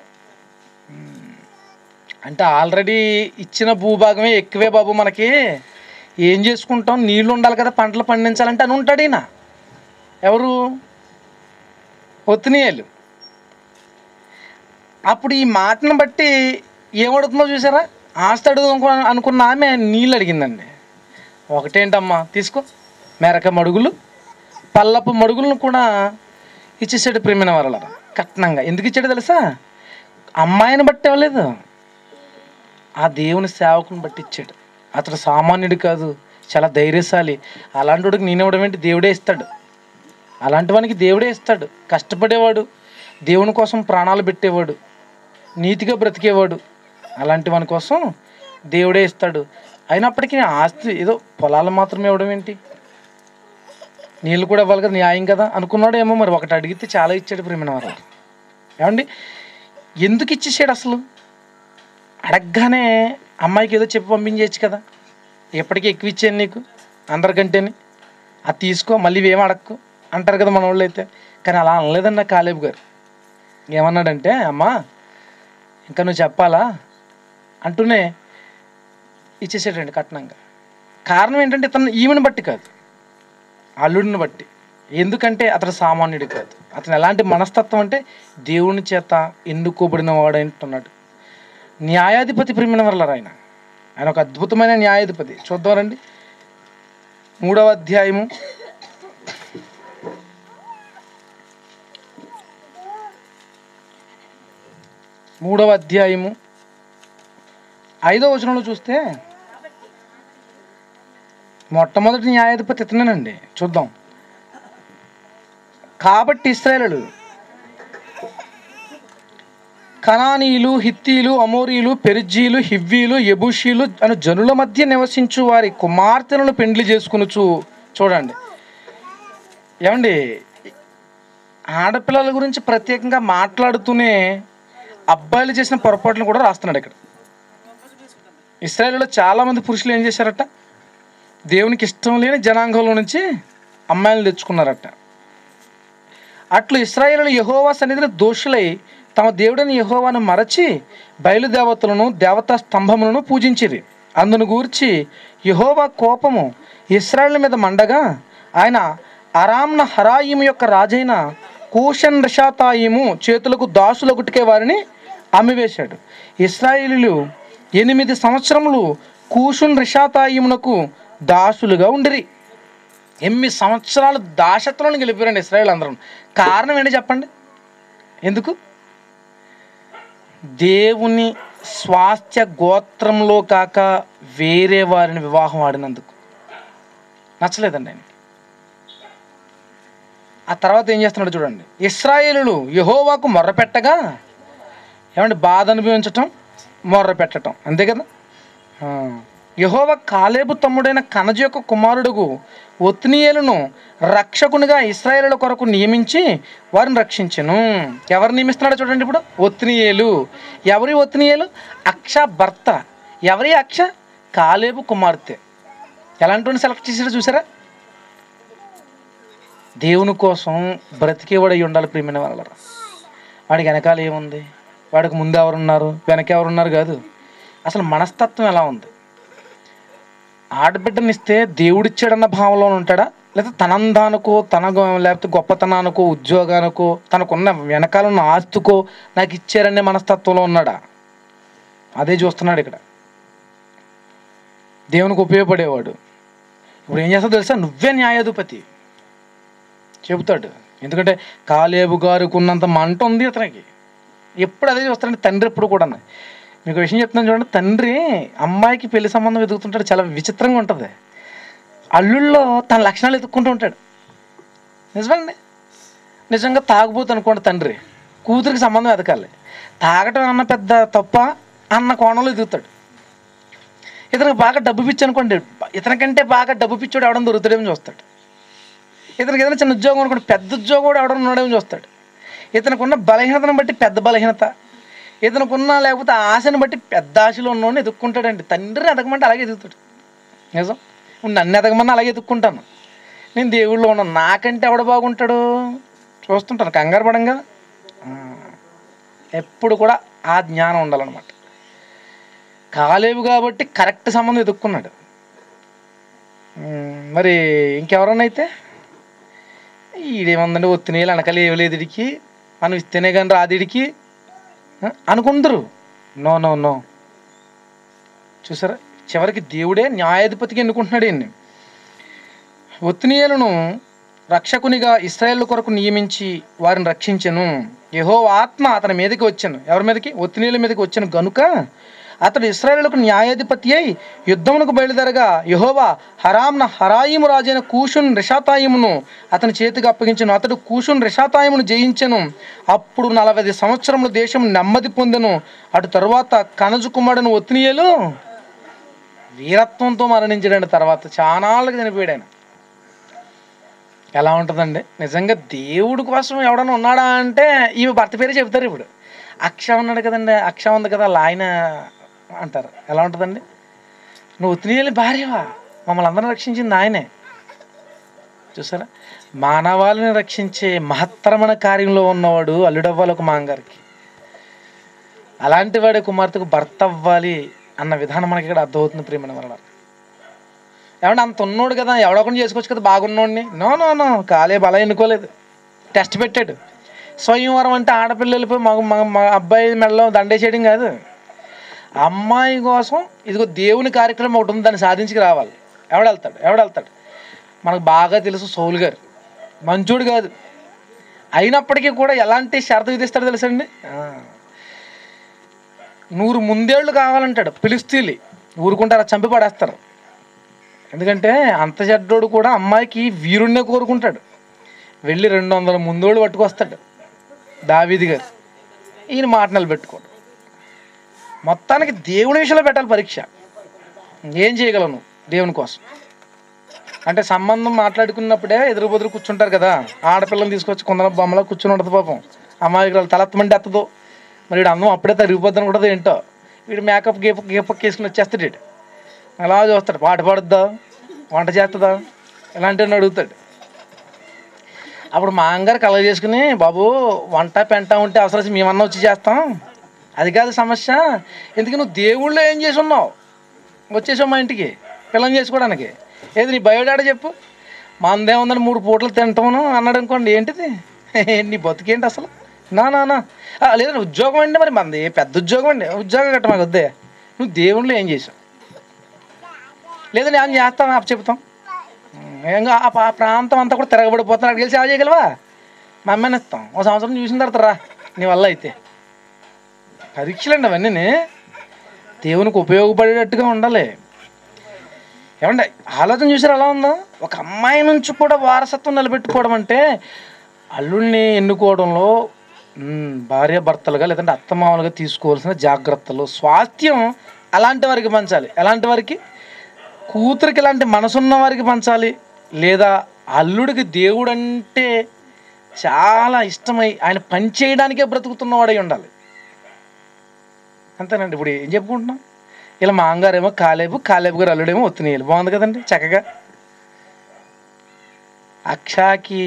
అంటే ఆల్రెడీ ఇచ్చిన భూభాగమే ఎక్కువే బాబు మనకి ఏం చేసుకుంటాం నీళ్లు ఉండాలి కదా పంటలు పండించాలంటే అని ఉంటాడు ఈయన ఎవరు ఒత్తినీయాలు అప్పుడు ఈ మాటను బట్టి ఏమడుతుందో చూసారా ఆస్తి అడుగు అనుకు- అనుకున్న ఆమె నీళ్ళు అడిగిందండి ఒకటేంటమ్మా తీసుకో మెరక మడుగులు పల్లపు మడుగులను కూడా ఇచ్చేసాడు ప్రేమిన వరల కట్నంగా ఎందుకు ఇచ్చాడు తెలుసా అమ్మాయిని బట్టి ఇవ్వలేదు ఆ దేవుని సేవకుని బట్టి ఇచ్చాడు అతడు సామాన్యుడు కాదు చాలా ధైర్యశాలి అలాంటి వాడికి నేను ఇవ్వడం ఏంటి దేవుడే ఇస్తాడు అలాంటి వానికి దేవుడే ఇస్తాడు కష్టపడేవాడు దేవుని కోసం ప్రాణాలు పెట్టేవాడు నీతిగా బ్రతికేవాడు అలాంటి వాని కోసం దేవుడే ఇస్తాడు అయినప్పటికీ ఆస్తి ఏదో పొలాలు మాత్రమే ఇవ్వడం ఏంటి నీళ్ళు కూడా ఇవ్వాలి కదా న్యాయం కదా అనుకున్నాడు ఏమో మరి ఒకటి అడిగితే చాలా ఇచ్చాడు ప్రేమిన వారు ఏమండి ఎందుకు ఇచ్చేసాడు అసలు అడగగానే అమ్మాయికి ఏదో చెప్పి పంపించేయచ్చు కదా ఎప్పటికీ ఎక్కువ ఇచ్చాను నీకు అందరికంటేనే అది తీసుకో మళ్ళీ ఇవేం అడక్కు అంటారు కదా మన వాళ్ళు అయితే కానీ అలా అనలేదన్న కాలేబు గారు ఏమన్నాడంటే అమ్మా ఇంకా నువ్వు చెప్పాలా అంటూనే ఇచ్చేసాడండి కట్నంగా కారణం ఏంటంటే ఇతను ఈమెను బట్టి కాదు అల్లుడిని బట్టి ఎందుకంటే అతడు సామాన్యుడు కాదు అతను ఎలాంటి మనస్తత్వం అంటే దేవుని చేత ఎన్నుకోబడిన వాడు అంటున్నాడు న్యాయాధిపతి ప్రిమిన వల్ల ఆయన ఆయన ఒక అద్భుతమైన న్యాయాధిపతి చూద్దాం రండి మూడవ అధ్యాయము మూడవ అధ్యాయము ఐదవ వచనంలో చూస్తే మొట్టమొదటి న్యాయాధిపతి ఇతనేనండి చూద్దాం కాబట్టి ఇస్రాయేలు కనానీయులు హిత్తీలు అమోరీలు పెరిజీలు హివ్వీలు యబుషీలు అను జనుల మధ్య నివసించు వారి కుమార్తెలను పెండ్లి చేసుకునుచు చూడండి ఏమండి ఆడపిల్లల గురించి ప్రత్యేకంగా మాట్లాడుతూనే అబ్బాయిలు చేసిన పొరపాట్లను కూడా రాస్తున్నాడు ఇక్కడ ఇస్రాయేల్లో చాలామంది పురుషులు ఏం చేశారట దేవునికి ఇష్టం లేని జనాంగంలో నుంచి అమ్మాయిలను తెచ్చుకున్నారట అట్లు ఇస్రాయేలు యహోవా సన్నిధిని దోషులై తమ దేవుడైన యహోవాను మరచి బయలుదేవతలను దేవతా స్తంభములను పూజించిరి అందును గూర్చి యహోవా కోపము ఇస్రాయేల్ మీద మండగా ఆయన అరామ్న హరాయిము యొక్క రాజైన కూషన్ రిషాతాయిము చేతులకు దాసుల గుట్టుకే వారిని అమ్మివేశాడు ఇస్రాయేలీలు ఎనిమిది సంవత్సరములు కూషున్ రిషాతాయిమునకు దాసులుగా ఉండిరి ఎనిమిది సంవత్సరాలు దాసత్వంలో గెలిపారండి ఇస్రాయేల్ అందరం కారణం ఏంటి చెప్పండి ఎందుకు దేవుని స్వాస్థ్య గోత్రంలో కాక వేరే వారిని వివాహం ఆడినందుకు నచ్చలేదండి ఆయనకి ఆ తర్వాత ఏం చేస్తున్నాడు చూడండి ఇస్రాయేలులు యహోవాకు మొర్రపెట్టగా ఏమంటే బాధ అనుభవించటం మొర్ర పెట్టడం అంతే కదా ఆ, యెహోవా కాలేబు తమ్ముడైన కనజ యొక్క కుమారుడుగు ఒత్నీయేలును రక్షకునిగా ఇస్రాయేలుల కొరకు నియమించి వారిని రక్షించెను ఎవరు నియమిస్తున్నాడో చూడండి ఇప్పుడు ఒత్నీయేలు ఎవరి ఒత్నీయేలు అక్ష భర్త ఎవరి అక్ష కాలేబు కుమార్తె ఎలాంటి సెలెక్ట్ చేసాడో చూసారా దేవుని కోసం బ్రతికేవాడు అయి ఉండాలి ప్రియమైన వాళ్ళరా వాడికి వెనకాల ఏముంది వాడికి ముందు ఎవరున్నారు వెనక ఎవరున్నారు కాదు అసలు మనస్తత్వం ఎలా ఉంది ఆడబిడ్డనిస్తే దేవుడిచ్చాడన్న భావంలో ఉంటాడా లేదా తనందానికో తన గొ- లేకపోతే గొప్పతనానికో ఉద్యోగానికో తనకున్న వెనకాల ఉన్న ఆస్తికో నాకు ఇచ్చారనే మనస్తత్వంలో ఉన్నాడా అదే చూస్తున్నాడు ఇక్కడ దేవునికి ఉపయోగపడేవాడు ఇప్పుడు ఏం చేస్తాడో తెలుసా నువ్వే న్యాయాధిపతి చెబుతాడు ఎందుకంటే కాలేబు గారికి ఉన్నంత మంట ఉంది అతనికి ఎప్పుడు అదే చూస్తాడంటే తండ్రి ఎప్పుడు కూడా మీకు విషయం చెప్తున్నాను చూడండి తండ్రి అమ్మాయికి పెళ్లి సంబంధం వెతుకుతుంటాడు చాలా విచిత్రంగా ఉంటుంది అల్లుల్లో తన లక్షణాలు ఎత్తుక్కుంటూ ఉంటాడు నిజమండి నిజంగా తాగుబోతు అనుకోండి తండ్రి కూతురికి సంబంధం ఎదకాలి తాగటం అన్న పెద్ద తప్ప అన్న కోణంలో ఎదుగుతాడు ఇతనికి బాగా డబ్బు పిచ్చి అనుకోండి ఇతనికంటే బాగా డబ్బు పిచ్చోడు ఎవడం దొరుకుతాడేమో చూస్తాడు ఇతనికి ఏదైనా చిన్న ఉద్యోగం అనుకోండి పెద్ద ఉద్యోగం కూడా ఎవడన్నా ఉన్నాడేమో చూస్తాడు ఇతనికి ఉన్న బలహీనతను బట్టి పెద్ద బలహీనత ఇతనుకున్న లేకపోతే ఆశను బట్టి పెద్ద ఆశలో ఉన్నవాడిని ఎదుక్కుంటాడండి తండ్రిని ఎదగమంటే అలాగే ఎదుగుతాడు నిజం ఇప్పుడు నన్ను ఎదగమన్నా అలాగే ఎదుక్కుంటాను నేను దేవుళ్ళో ఉన్నాను నాకంటే ఎవడ బాగుంటాడు చూస్తుంటాను కంగారు పడం కదా ఆ, ఎప్పుడు కూడా ఆ జ్ఞానం ఉండాలన్నమాట కాలేవు కాబట్టి కరెక్ట్ సంబంధం ఎదుక్కున్నాడు ఉమ్, మరి ఇంకెవరన్నా అయితే ఈడేముందండి ఒత్తినేలు వెనకాల ఏమి లేదు ఇడికి మనం ఇస్తేనే కానీ రాదిడికి అనుకుందరు నో నో నో చూసారా చివరికి దేవుడే న్యాయాధిపతిగా ఎన్నుకుంటున్నాడు ఈయన్ని ఒత్తినీయులను రక్షకునిగా ఇస్రాయేల్ కొరకు నియమించి వారిని రక్షించెను యహో ఆత్మ అతని మీదకి వచ్చాను ఎవరి మీదకి ఒత్తినీయుల మీదకి వచ్చాను గనుక అతడు ఇస్రాయేలుకు న్యాయాధిపతి అయి యుద్ధమునకు బయలుదేరగా యహోవా హరాంన హరాయిము రాజైన కూషున్ రిషాతాయిమును అతని చేతికి అప్పగించను అతడు కూషున్ రిషాతాయిమును జయించెను అప్పుడు నలభై సంవత్సరముల దేశం నెమ్మది పొందెను అటు తరువాత కనజు కుమారుడు ఒత్తినీయులు వీరత్వంతో మరణించాడండి తర్వాత చానాళ్ళకి చనిపోయాడు ఆయన ఎలా ఉంటుందండి నిజంగా దేవుడి కోసం ఎవడన్నా ఉన్నాడా అంటే ఈమె భర్త పేరే చెబుతారు ఇప్పుడు అక్ష ఉన్నాడు కదండి అక్ష ఉంది కదా అలా ఆయన అంటారు ఎలా ఉంటుందండి నువ్వు ఉత్తినీయుల భార్యవా మమ్మల్ని అందరం రక్షించింది ఆయనే చూసారా మానవాళిని రక్షించే మహత్తరమైన కార్యంలో ఉన్నవాడు అల్లుడవ్వాలి ఒక మాంగారికి అలాంటి వాడి కుమార్తెకు భర్త అవ్వాలి అన్న విధానం మనకి ఇక్కడ అర్థమవుతుంది ప్రియమైన వల్ల ఏమంటే అంత ఉన్నోడు కదా ఎవడొకటి చేసుకోవచ్చు కదా బాగున్నోడిని నో నో నో కాలే బల ఎన్నుకోలేదు టెస్ట్ పెట్టాడు స్వయంవరం అంటే ఆడపిల్ల వెళ్ళిపోయి మగ మగ మగ అబ్బాయి మెడలో దండేసేయడం కాదు అమ్మాయి కోసం ఇదిగో దేవుని కార్యక్రమం ఒకటి ఉంది దాన్ని సాధించుకు రావాలి ఎవడెళ్తాడు ఎవడెళ్తాడు మనకు బాగా తెలుసు సౌలు గారు మంచోడు కాదు అయినప్పటికీ కూడా ఎలాంటి షరతు విధిస్తాడో తెలుసండి ఆ. నూరు ముందేళ్ళు కావాలంటాడు పిలిస్తీలి ఊరుకుంటారా చంపి పడేస్తారు ఎందుకంటే అంత చెడ్డోడు కూడా అమ్మాయికి వీరుణ్ణే కోరుకుంటాడు వెళ్ళి రెండు వందల ముందోళ్ళు పట్టుకొస్తాడు దావీది గారు ఈయన మాట నిలబెట్టుకోడు మొత్తానికి దేవుని విషయంలో పెట్టాలి పరీక్ష ఏం చేయగలవు నువ్వు దేవుని కోసం అంటే సంబంధం మాట్లాడుకున్నప్పుడే ఎదురు బదురు కూర్చుంటారు కదా ఆడపిల్లని తీసుకొచ్చి కొందరు బొమ్మలో కూర్చుని ఉంటుంది పాపం అమ్మాయికి వాళ్ళు తలెత్తమంటే ఎత్తదు మరి వీడు అందం అప్పుడే తరిగిపోద్దని కూడా ఏంటో వీడు మేకప్ గీప గీపక్ వేసుకుని వచ్చేస్తాడు వీడు అలా చూస్తాడు పాట పాడుద్దా వంట చేస్తుందా ఇలాంటివన్నీ అడుగుతాడు అప్పుడు మా అంగారు కలగ చేసుకుని బాబు వంట పెంట ఉంటే అవసరం వచ్చి మేమన్నా వచ్చి చేస్తాం అది కాదు సమస్య ఎందుకు నువ్వు దేవుళ్ళో ఏం చేసి ఉన్నావు వచ్చేసావు మా ఇంటికి పిల్లని చేసుకోవడానికి ఏది నీ బయోడాటా చెప్పు మా అందేముందని మూడు పూటలు తింటామను అన్నాడు అనుకోండి ఏంటిది నీ బతుకేంటి అసలు నా నా నా ఆ, లేదు ఉద్యోగం అండి మరి మంది పెద్ద ఉద్యోగం అండి ఉద్యోగం గట్ట మాకు వద్దే నువ్వు దేవుళ్ళు ఏం చేసావు లేదా నేను చేస్తాం అప్పు చెప్తాం ఏంగా ఆ పా- ప్రాంతం అంతా కూడా తిరగబడిపోతున్నా అక్కడికి వెళ్ళి సేవ చేయగలవా మా అమ్మాయిని ఇస్తాం ఓ సంవత్సరం చూసిన తర్వాత రా నీ వల్ల అయితే పరీక్షలండి అవన్నీ దేవునికి ఉపయోగపడేటట్టుగా ఉండాలి ఏమండి ఆలోచన చూసారు ఎలా ఉందో ఒక అమ్మాయి నుంచి కూడా వారసత్వం నిలబెట్టుకోవడం అంటే అల్లుల్ని ఎన్నుకోవడంలో మ్, భార్యాభర్తలుగా లేదంటే అత్తమామలుగా తీసుకోవాల్సిన జాగ్రత్తలు స్వాస్థ్యం అలాంటి వారికి పంచాలి ఎలాంటి వారికి కూతురికి ఇలాంటి మనసున్న వారికి పంచాలి లేదా అల్లుడికి దేవుడు అంటే చాలా ఇష్టమై ఆయన పని చేయడానికే బ్రతుకుతున్నవాడై ఉండాలి అంతేనండి ఇప్పుడు ఏం చెప్పుకుంటున్నాం ఇలా మాంగారేమో కాలేబు కాలేబు గారు అల్లుడేమో ఒత్తినేయాలి బాగుంది కదండి చక్కగా అక్షాకి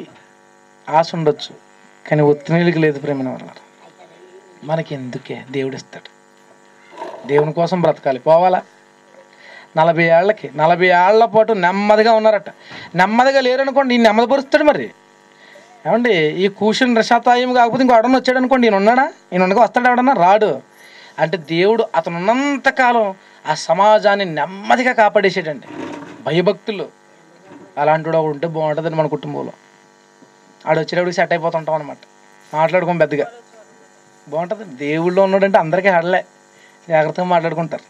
ఆశ ఉండొచ్చు కానీ ఒత్తినీళ్ళకి లేదు ప్రేమ వల్ల మనకి ఎందుకే దేవుడు ఇస్తాడు దేవుని కోసం బ్రతకాలి పోవాలా నలభై ఏళ్ళకి నలభై ఏళ్ల పాటు నెమ్మదిగా ఉన్నారట నెమ్మదిగా లేరనుకోండి ఈ నెమ్మది పరుస్తాడు మరి ఏమండి ఈ కూర్చుని రషాతాయం కాకపోతే ఇంకో ఎవడన్నా వచ్చాడు అనుకోండి ఈయన ఉన్నాడా ఈయన ఉండగా వస్తాడు ఎవడన్నా రాడు అంటే దేవుడు అతను ఉన్నంతకాలం ఆ సమాజాన్ని నెమ్మదిగా కాపాడేసాడండి భయభక్తులు అలాంటి వాడు ఒకడు ఉంటే బాగుంటుందండి మన కుటుంబంలో ఆడు వచ్చేటప్పుడు సెట్ అయిపోతుంటాం అనమాట మాట్లాడుకోం పెద్దగా బాగుంటుంది దేవుళ్ళో ఉన్నాడంటే అందరికీ హడలే జాగ్రత్తగా మాట్లాడుకుంటారు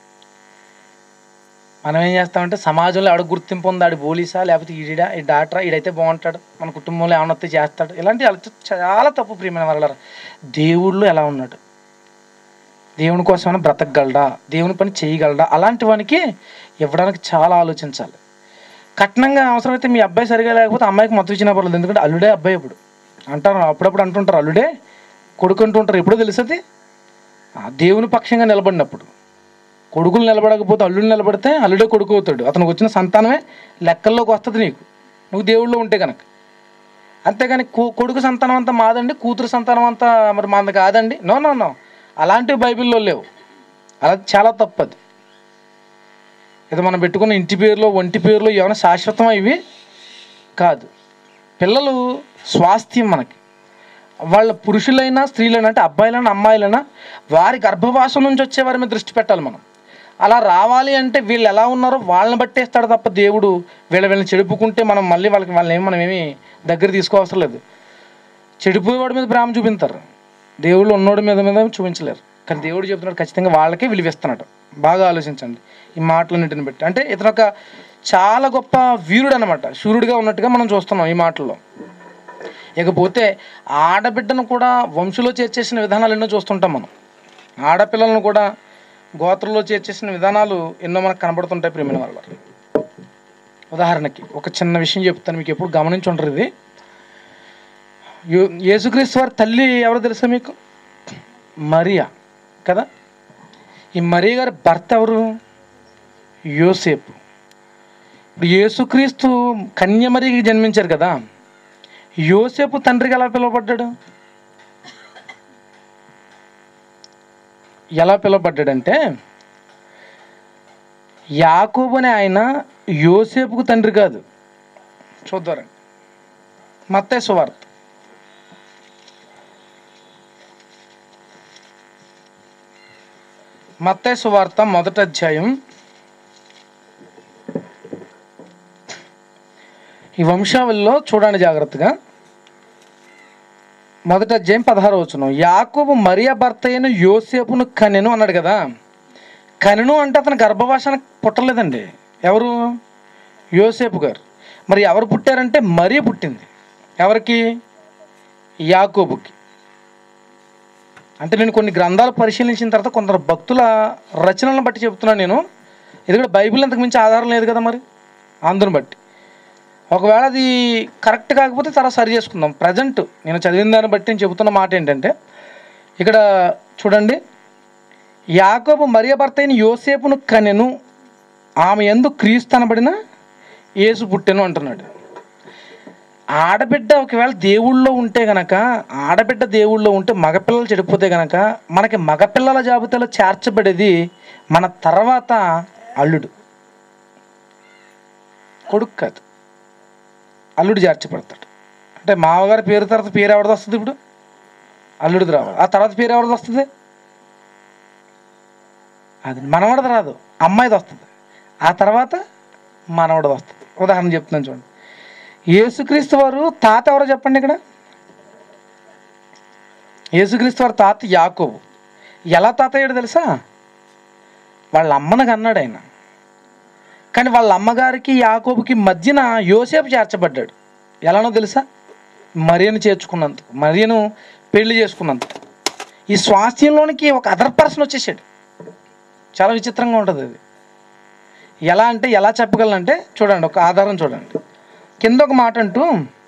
మనం ఏం చేస్తామంటే సమాజంలో ఆడ గుర్తింపు ఉంది ఆడు పోలీసా లేకపోతే ఈడిడా ఈ డాక్టరా ఈడైతే బాగుంటాడు మన కుటుంబంలో ఏమన్నా వస్తే చేస్తాడు ఇలాంటి అలా చాలా తప్పు ప్రియమైన వాళ్ళ దేవుళ్ళు ఎలా ఉన్నాడు దేవుని కోసమైనా బ్రతకగలడా దేవుని పని చేయగలడా అలాంటి వానికి ఇవ్వడానికి చాలా ఆలోచించాలి కట్నంగా అవసరమైతే మీ అబ్బాయి సరిగా లేకపోతే అమ్మాయికి మద్దతు ఇచ్చినా పర్లేదు ఎందుకంటే అల్లుడే అబ్బాయి ఇప్పుడు అంటారు అప్పుడప్పుడు అంటుంటారు అల్లుడే కొడుకు అంటుంటారు ఎప్పుడో తెలుస్తుంది ఆ దేవుని పక్షంగా నిలబడినప్పుడు కొడుకులు నిలబడకపోతే అల్లుడు నిలబడితే అల్లుడే కొడుకు అవుతాడు అతనికి వచ్చిన సంతానమే లెక్కల్లోకి వస్తుంది నీకు నువ్వు దేవుళ్ళో ఉంటే కనుక అంతేగాని కొ- కొడుకు సంతానం అంతా మాదండి కూతురు సంతానం అంతా మరి మాది కాదండి నో నో నో అలాంటివి బైబిల్లో లేవు అలా చాలా తప్పది ఇది మనం పెట్టుకున్న ఇంటి పేరులో ఒంటి పేరులో ఏమైనా శాశ్వతం ఇవి కాదు పిల్లలు స్వాస్థ్యం మనకి వాళ్ళ పురుషులైనా స్త్రీలైనా అంటే అబ్బాయిలైనా అమ్మాయిలైనా వారి గర్భవాసం నుంచి వచ్చే వారి మీద దృష్టి పెట్టాలి మనం అలా రావాలి అంటే వీళ్ళు ఎలా ఉన్నారో వాళ్ళని బట్టేస్తాడు తప్ప దేవుడు వీళ్ళ వీళ్ళని చెడుపుకుంటే మనం మళ్ళీ వాళ్ళకి వాళ్ళని ఏమి మనం ఏమి దగ్గర తీసుకోవసరం లేదు చెడిపోయేవాడి మీద ప్రేమ చూపించారు దేవుళ్ళు ఉన్నోడి మీద మీద చూపించలేరు కానీ దేవుడు చెప్తున్నాడు ఖచ్చితంగా వాళ్ళకే విలువిస్తున్నాడు బాగా ఆలోచించండి ఈ మాటలన్నింటిని బట్టి అంటే ఇతను ఒక చాలా గొప్ప వీరుడు అనమాట శూరుడిగా ఉన్నట్టుగా మనం చూస్తున్నాం ఈ మాటల్లో ఇకపోతే ఆడబిడ్డను కూడా వంశంలో చేర్చేసిన విధానాలు ఎన్నో చూస్తుంటాం మనం ఆడపిల్లలను కూడా గోత్రంలో చేర్చేసిన విధానాలు ఎన్నో మనకు కనబడుతుంటాయి ప్రేమిన వాళ్ళ ఉదాహరణకి ఒక చిన్న విషయం చెప్తాను మీకు ఎప్పుడు గమనించి ఉంటారు ఇది యో- యేసుక్రీస్తు వారి తల్లి ఎవరో తెలుసా మీకు మరియా కదా ఈ మరియ గారి భర్త ఎవరు యోసేపు ఇప్పుడు యేసుక్రీస్తు కన్యమరికి జన్మించారు కదా యోసేపు తండ్రికి ఎలా పిలువబడ్డాడు ఎలా పిలువబడ్డాడంటే యాకోబు అనే ఆయన యోసేపుకు తండ్రి కాదు చూద్దారండి మత్తయి సువార్త మత్తయి సువార్త మొదటి అధ్యాయం ఈ వంశావళిలో చూడండి జాగ్రత్తగా మొదటి అధ్యాయం పదహారు వచనం యాకోబు మరియా భర్త అయిన యోసేపును కనెను అన్నాడు కదా కనెను అంటే అతను గర్భవాసన పుట్టలేదండి ఎవరు యోసేపు గారు మరి ఎవరు పుట్టారంటే మరియ పుట్టింది ఎవరికి యాకోబుకి అంటే నేను కొన్ని గ్రంథాలు పరిశీలించిన తర్వాత కొందరు భక్తుల రచనలను బట్టి చెప్తున్నాను నేను ఎందుకంటే బైబిల్ అంతకు మించి ఆధారం లేదు కదా మరి అందుని బట్టి ఒకవేళ అది కరెక్ట్ కాకపోతే తర్వాత సరి చేసుకుందాం ప్రజెంట్ నేను చదివిన దాన్ని బట్టి నేను చెబుతున్న మాట ఏంటంటే ఇక్కడ చూడండి యాకోబు మరియ భర్త అయిన యోసేపును కనెను ఆమె ఎందు క్రీస్తు అనబడిన యేసు పుట్టెను అంటున్నాడు ఆడబిడ్డ ఒకవేళ దేవుళ్ళో ఉంటే గనక ఆడబిడ్డ దేవుళ్ళో ఉంటే మగపిల్లలు చెడిపోతే గనక మనకి మగపిల్లల జాబితాలో చేర్చబడేది మన తర్వాత అల్లుడు కొడుకు కాదు అల్లుడు చేర్చబడతాడు అంటే మామగారి పేరు తర్వాత పేరు ఎవరిది వస్తుంది ఇప్పుడు అల్లుడిది రావాలి ఆ తర్వాత పేరు ఎవరిది వస్తుంది అది మనవడది రాదు అమ్మాయిది వస్తుంది ఆ తర్వాత మనవడది వస్తుంది ఉదాహరణ చెప్తున్నాను చూడండి యేసుక్రీస్తు వారు తాత ఎవరో చెప్పండి ఇక్కడ యేసుక్రీస్తు వారి తాత యాకోబు ఎలా తాత అయ్యాడు తెలుసా వాళ్ళ అమ్మను కన్నాడు ఆయన కానీ వాళ్ళ అమ్మగారికి యాకోబుకి మధ్యన యోసేపు చేర్చబడ్డాడు ఎలానో తెలుసా మరియను చేర్చుకున్నందుకు మరియను పెళ్లి చేసుకున్నందుకు ఈ స్వాస్థ్యంలోనికి ఒక అదర్ పర్సన్ వచ్చేసాడు చాలా విచిత్రంగా ఉంటుంది అది ఎలా అంటే ఎలా చెప్పగలనంటే చూడండి ఒక ఆధారం చూడండి కింద ఒక మాట అంటూ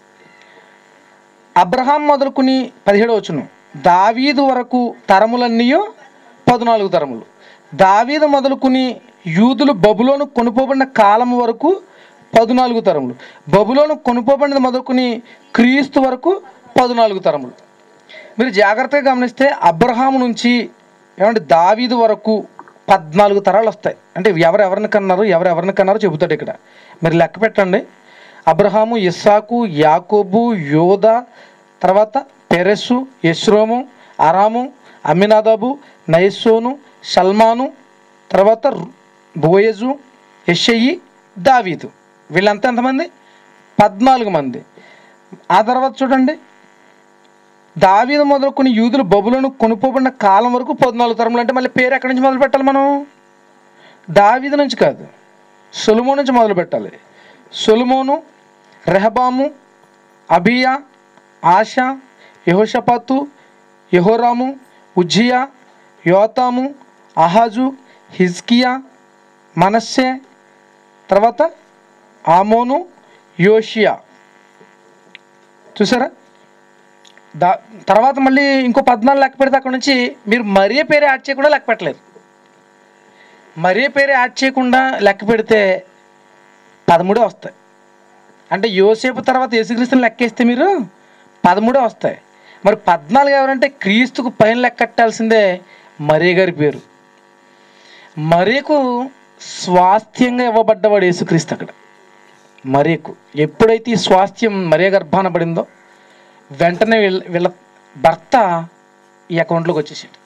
అబ్రహాం మొదలుకుని పదిహేడు వచ్చును దావీదు వరకు తరములన్నీ పద్నాలుగు తరములు దావీదు మొదలుకుని యూదులు బబులోను కొనుపోబడిన కాలం వరకు పద్నాలుగు తరములు బబులోను కొనుపోబడినది మొదలుకుని క్రీస్తు వరకు పద్నాలుగు తరములు మీరు జాగ్రత్తగా గమనిస్తే అబ్రహాము నుంచి ఏమంటే దావీదు వరకు పద్నాలుగు తరాలు వస్తాయి అంటే ఎవరెవరిని కన్నారు ఎవరెవరిని కన్నారో చెబుతాడు ఇక్కడ మీరు లెక్క పెట్టండి అబ్రహాము ఇస్సాకు యాకోబు యోధ తర్వాత పెరెస్సు యశ్రోము అరాము అమినాదాబు నయస్సోను సల్మాను తర్వాత రు- బోయజు యషయి దావీదు వీళ్ళంతా ఎంతమంది పద్నాలుగు మంది ఆ తర్వాత చూడండి దావీదు మొదలుకొని యూదులు బబులను కొనుక్కోబడిన కాలం వరకు పద్నాలుగు తరములు అంటే మళ్ళీ పేరు ఎక్కడి నుంచి మొదలు పెట్టాలి మనం దావీదు నుంచి కాదు సొలుమో నుంచి మొదలు పెట్టాలి సొలుమోను రెహబాము అబియా ఆశ యహోషపాతు యహోరాము ఉజ్జియా యోతాము అహాజు హిజ్కియా మనస్సే తర్వాత ఆమోను యోషియా చూసారా దా తర్వాత మళ్ళీ ఇంకో పద్నాలుగు లెక్క పెడితే అక్కడ నుంచి మీరు మరీ పేరు యాడ్ చేయకుండా లెక్క పెట్టలేరు మరీ పేరు యాడ్ చేయకుండా లెక్క పెడితే పదమూడే వస్తాయి అంటే యోసేపు తర్వాత యేసుక్రీస్తుని లెక్కేస్తే మీరు పదమూడే వస్తాయి మరి పద్నాలుగు ఎవరంటే క్రీస్తుకు పైన లెక్కట్టాల్సిందే మరీ గారి పేరు మరీకు స్వాస్థ్యంగా ఇవ్వబడ్డవాడు యేసుక్రీస్తు అక్కడ మరీకు ఎప్పుడైతే ఈ స్వాస్థ్యం మరీ గర్భాన పడిందో వెంటనే వీళ్ళ వీళ్ళ భర్త ఈ అకౌంట్లోకి వచ్చేసాడు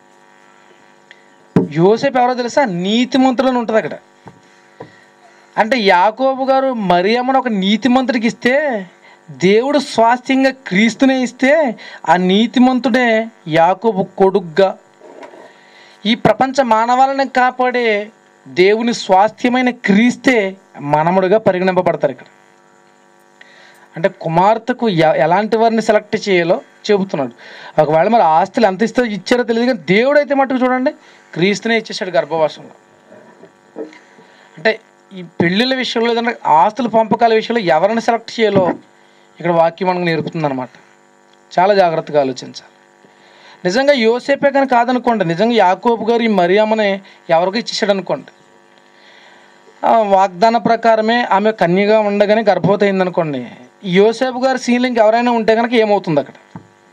యోసేపు ఎవరో తెలుసా నీతిమంతుడు అని ఉంటుంది అక్కడ అంటే యాకోబు గారు మరియమ్మను ఒక నీతిమంతుడికి ఇస్తే దేవుడు స్వాస్థ్యంగా క్రీస్తునే ఇస్తే ఆ నీతిమంతుడే యాకోబు కొడుగ్గా ఈ ప్రపంచ మానవాళిని కాపాడే దేవుని స్వాస్థ్యమైన క్రీస్తే మనముడుగా పరిగణింపబడతారు ఇక్కడ అంటే కుమార్తెకు ఎ- ఎలాంటి వారిని సెలెక్ట్ చేయాలో చెబుతున్నాడు ఒకవేళ మరి ఆస్తులు ఎంత ఇస్తే ఇచ్చారో తెలియదు కానీ దేవుడు అయితే మట్టుకు చూడండి క్రీస్తునే ఇచ్చేసాడు గర్భవాసంలో అంటే ఈ పెళ్ళిళ్ళ విషయంలో ఏదైనా ఆస్తుల పంపకాల విషయంలో ఎవరిని సెలెక్ట్ చేయాలో ఇక్కడ వాక్యం మనకు నేర్పుతుంది అనమాట చాలా జాగ్రత్తగా ఆలోచించాలి నిజంగా యోసేపే కానీ కాదనుకోండి నిజంగా యాకోబు గారు ఈ మరియమ్మని ఎవరికో ఇచ్చేసాడు అనుకోండి ఆ వాగ్దాన ప్రకారమే ఆమె కన్యగా ఉండగానే గర్భవతి అయిందనుకోండి యోసేపు గారి సీన్లు ఇంకెవరైనా ఉంటే కనుక ఏమవుతుంది అక్కడ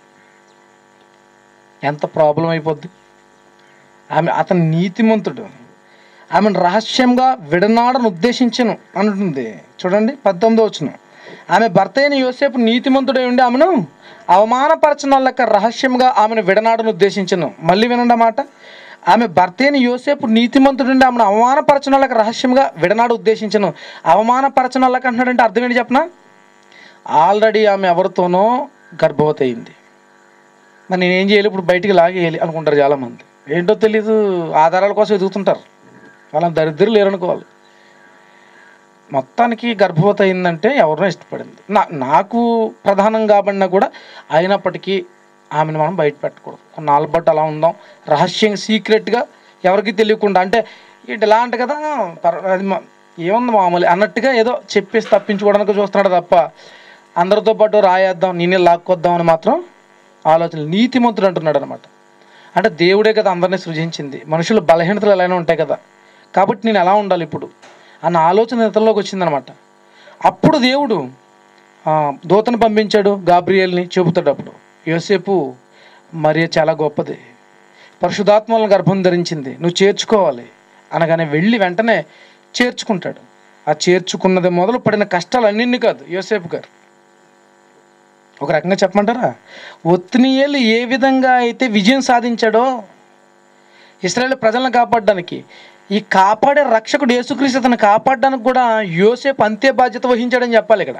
ఎంత ప్రాబ్లం అయిపోద్ది ఆమె అతను నీతిమంతుడు ఆమెను రహస్యంగా విడనాడను ఉద్దేశించను అంటుంది చూడండి పద్దెనిమిదో వచ్చును ఆమె భర్త అయిన యోసేపు నీతిమంతుడై ఉండి ఆమెను అవమానపరచడం లెక్క రహస్యంగా ఆమెను విడనాడను ఉద్దేశించను మళ్ళీ వినండి ఆ మాట ఆమె భర్త అయిన యోసేపు నీతిమంతుడుండి ఆమెను అవమానపరచడం లెక్క రహస్యంగా విడనాడు ఉద్దేశించను అవమానపరచడం లెక్క అంటున్నాడంటే అర్థం ఏంటి చెప్పనా ఆల్రెడీ ఆమె ఎవరితోనో గర్భవతి అయింది మరి నేనేం చేయాలి ఇప్పుడు బయటికి లాగేయాలి అనుకుంటారు చాలామంది ఏంటో తెలీదు ఆధారాల కోసం ఎదుగుతుంటారు వాళ్ళ దరిద్రులు లేరనుకోవాలి మొత్తానికి గర్భవతి అయిందంటే ఎవరినో ఇష్టపడింది నా నాకు ప్రధానం కాబడినా కూడా అయినప్పటికీ ఆమెను మనం బయట పెట్టకూడదు కొన్నాళ్ళ బట్టి అలా ఉందాం రహస్యంగా సీక్రెట్గా ఎవరికి తెలియకుండా అంటే ఏంటి ఇలా అంటే కదా పర్- అది మా- ఏముంది మామూలు అన్నట్టుగా ఏదో చెప్పేసి తప్పించుకోవడానికి చూస్తున్నాడు తప్ప అందరితో పాటు రాయేద్దాం నేనే లాక్కొద్దాం అని మాత్రం ఆలోచన నీతిమంతుడు అంటున్నాడు అనమాట అంటే దేవుడే కదా అందరినీ సృజించింది మనుషుల బలహీనతలు ఎలానే ఉంటాయి కదా కాబట్టి నేను ఎలా ఉండాలి ఇప్పుడు అన్న ఆలోచన ఇతరులోకి వచ్చిందనమాట అప్పుడు దేవుడు ఆ, దూతను పంపించాడు గాబ్రియేల్ని చెబుతాడు అప్పుడు యోసేపు మరి చాలా గొప్పది పరిశుధాత్మలను గర్భం ధరించింది నువ్వు చేర్చుకోవాలి అనగానే వెళ్ళి వెంటనే చేర్చుకుంటాడు ఆ చేర్చుకున్నది మొదలు పడిన కష్టాలు అన్నింటినీ కాదు యోసేపు గారు ఒక రకంగా చెప్పమంటారా ఒత్నియేలు ఏ విధంగా అయితే విజయం సాధించాడో ఇస్రాయేల్ ప్రజలను కాపాడడానికి ఈ కాపాడే రక్షకుడు యేసుక్రీస్తు అతను కాపాడడానికి కూడా యోసేపు అంతే బాధ్యత వహించాడని చెప్పాలి ఇక్కడ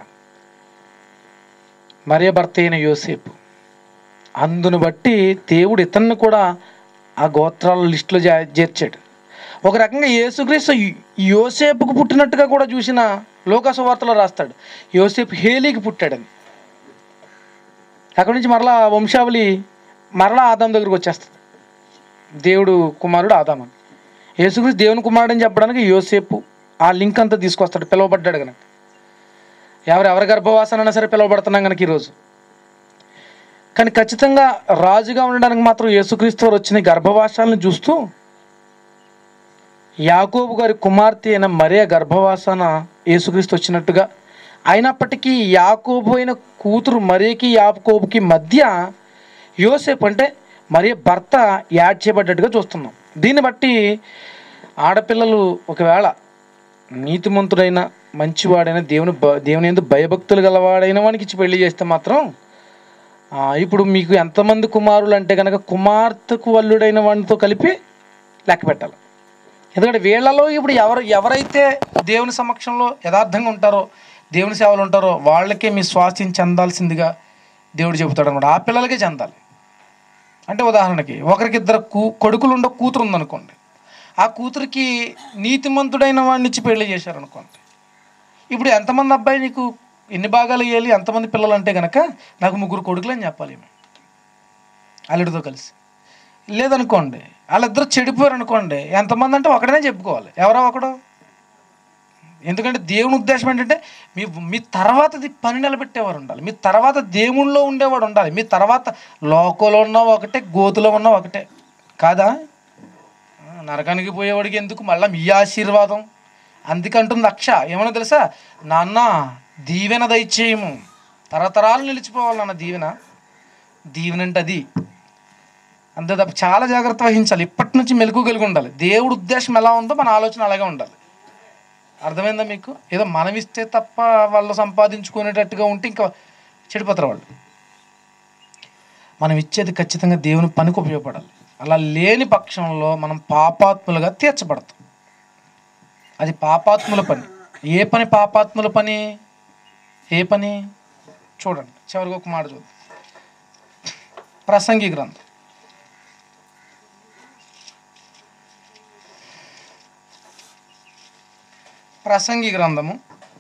మరియ భర్త అయిన యోసేపు అందును బట్టి దేవుడు ఇతన్ని కూడా ఆ గోత్రాల లిస్టులో జా- చేర్చాడు ఒక రకంగా యేసుక్రీస్తు యో- యోసేపుకు పుట్టినట్టుగా కూడా చూసిన లోకాసు వార్తలో రాస్తాడు యోసేపు హేలీకి పుట్టాడని అక్కడి నుంచి మరలా వంశావళి మరలా ఆదాం దగ్గరికి వచ్చేస్తుంది దేవుడు కుమారుడు ఆదాం అని యేసుక్రీస్తు దేవుని కుమారుడు అని చెప్పడానికి యోసేపు ఆ లింక్ అంతా తీసుకొస్తాడు పిలువబడ్డాడు కనుక ఎవరు ఎవరి గర్భవాసనైనా సరే పిలువబడుతున్నాం కనుక ఈరోజు కానీ ఖచ్చితంగా రాజుగా ఉండడానికి మాత్రం యేసుక్రీస్తు వారు వచ్చిన గర్భవాసాలను చూస్తూ యాకోబు గారి కుమార్తె అయిన మరియ గర్భవాసన యేసుక్రీస్తు వచ్చినట్టుగా అయినప్పటికీ యాకోబు అయిన కూతురు మరియకి యాకోబుకి మధ్య యోసేపు అంటే మరియ భర్త యాడ్ చేయబడ్డట్టుగా చూస్తున్నాం దీన్ని బట్టి ఆడపిల్లలు ఒకవేళ నీతిమంతుడైన మంచివాడైన దేవుని భ- దేవుని ఎందు భయభక్తులు గలవాడైన వానికి ఇచ్చి పెళ్లి చేస్తే మాత్రం ఆ, ఇప్పుడు మీకు ఎంతమంది కుమారులు అంటే కనుక కుమార్తెకు వల్లుడైన వాడితో కలిపి లెక్క పెట్టాలి ఎందుకంటే వీళ్ళలో ఇప్పుడు ఎవరు ఎవరైతే దేవుని సమక్షంలో యథార్థంగా ఉంటారో దేవుని సేవలు ఉంటారో వాళ్ళకే మీ స్వాస్థ్యం చెందాల్సిందిగా దేవుడు చెబుతాడు అనమాట ఆ పిల్లలకే చెందాలి అంటే ఉదాహరణకి ఒకరికి ఇద్దరు కూ కొడుకులు ఉండ కూతురు ఉందనుకోండి ఆ కూతురికి నీతిమంతుడైన వాడిని ఇచ్చి పెళ్లి చేశారనుకోండి ఇప్పుడు ఎంతమంది అబ్బాయి నీకు ఎన్ని భాగాలు వేయాలి ఎంతమంది పిల్లలు అంటే కనుక నాకు ముగ్గురు కొడుకులు అని చెప్పాలి ఈమె. అల్లుడితో కలిసి లేదనుకోండి వాళ్ళిద్దరు చెడిపోయారు అనుకోండి ఎంతమంది అంటే ఒకడనే చెప్పుకోవాలి ఎవరో ఒకడు ఎందుకంటే దేవుని ఉద్దేశం ఏంటంటే మీ మీ తర్వాతది పని నిలబెట్టేవారు ఉండాలి మీ తర్వాత దేవుళ్ళో ఉండేవాడు ఉండాలి మీ తర్వాత లోకంలో ఉన్న ఒకటే గోతులో ఉన్న ఒకటే కాదా ఆ, నరకానికి పోయేవాడికి ఎందుకు మళ్ళీ మీ ఆశీర్వాదం అందుకంటుంది అక్ష ఏమన్నా తెలుసా నాన్న దీవెన దయచేయము తరతరాలు నిలిచిపోవాలి నాన్న దీవెన దీవెన అంటే అది అంతే తప్ప చాలా జాగ్రత్త వహించాలి ఇప్పటి నుంచి మెలకు కలిగి ఉండాలి దేవుడు ఉద్దేశం ఎలా ఉందో మన ఆలోచన అలాగే ఉండాలి అర్థమైందా మీకు ఏదో మనం ఇస్తే తప్ప వాళ్ళు సంపాదించుకునేటట్టుగా ఉంటే ఇంకా చెడిపోతారు వాళ్ళు మనం ఇచ్చేది ఖచ్చితంగా దేవుని పనికి ఉపయోగపడాలి అలా లేని పక్షంలో మనం పాపాత్ములుగా తీర్చబడతాం అది పాపాత్ముల పని ఏ పని పాపాత్ముల పని ఏ పని చూడండి చివరికి ఒక మాట చూద్దాం ప్రసంగి గ్రంథం ప్రసంగి గ్రంథము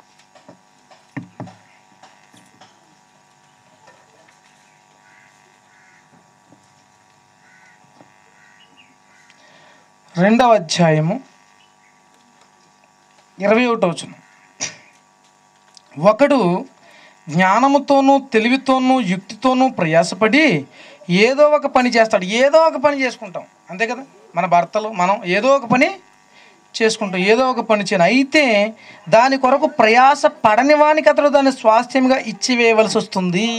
రెండవ అధ్యాయము ఇరవై ఒకటో వచనం ఒకడు జ్ఞానముతోనూ తెలివితోనూ యుక్తితోనూ ప్రయాసపడి ఏదో ఒక పని చేస్తాడు ఏదో ఒక పని చేసుకుంటాం అంతే కదా మన భర్తలు మనం ఏదో ఒక పని చేసుకుంటాం ఏదో ఒక పని చేయను అయితే దాని కొరకు ప్రయాస పడని వానికి అతడు దాన్ని స్వాస్థ్యంగా ఇచ్చివేయవలసి వస్తుంది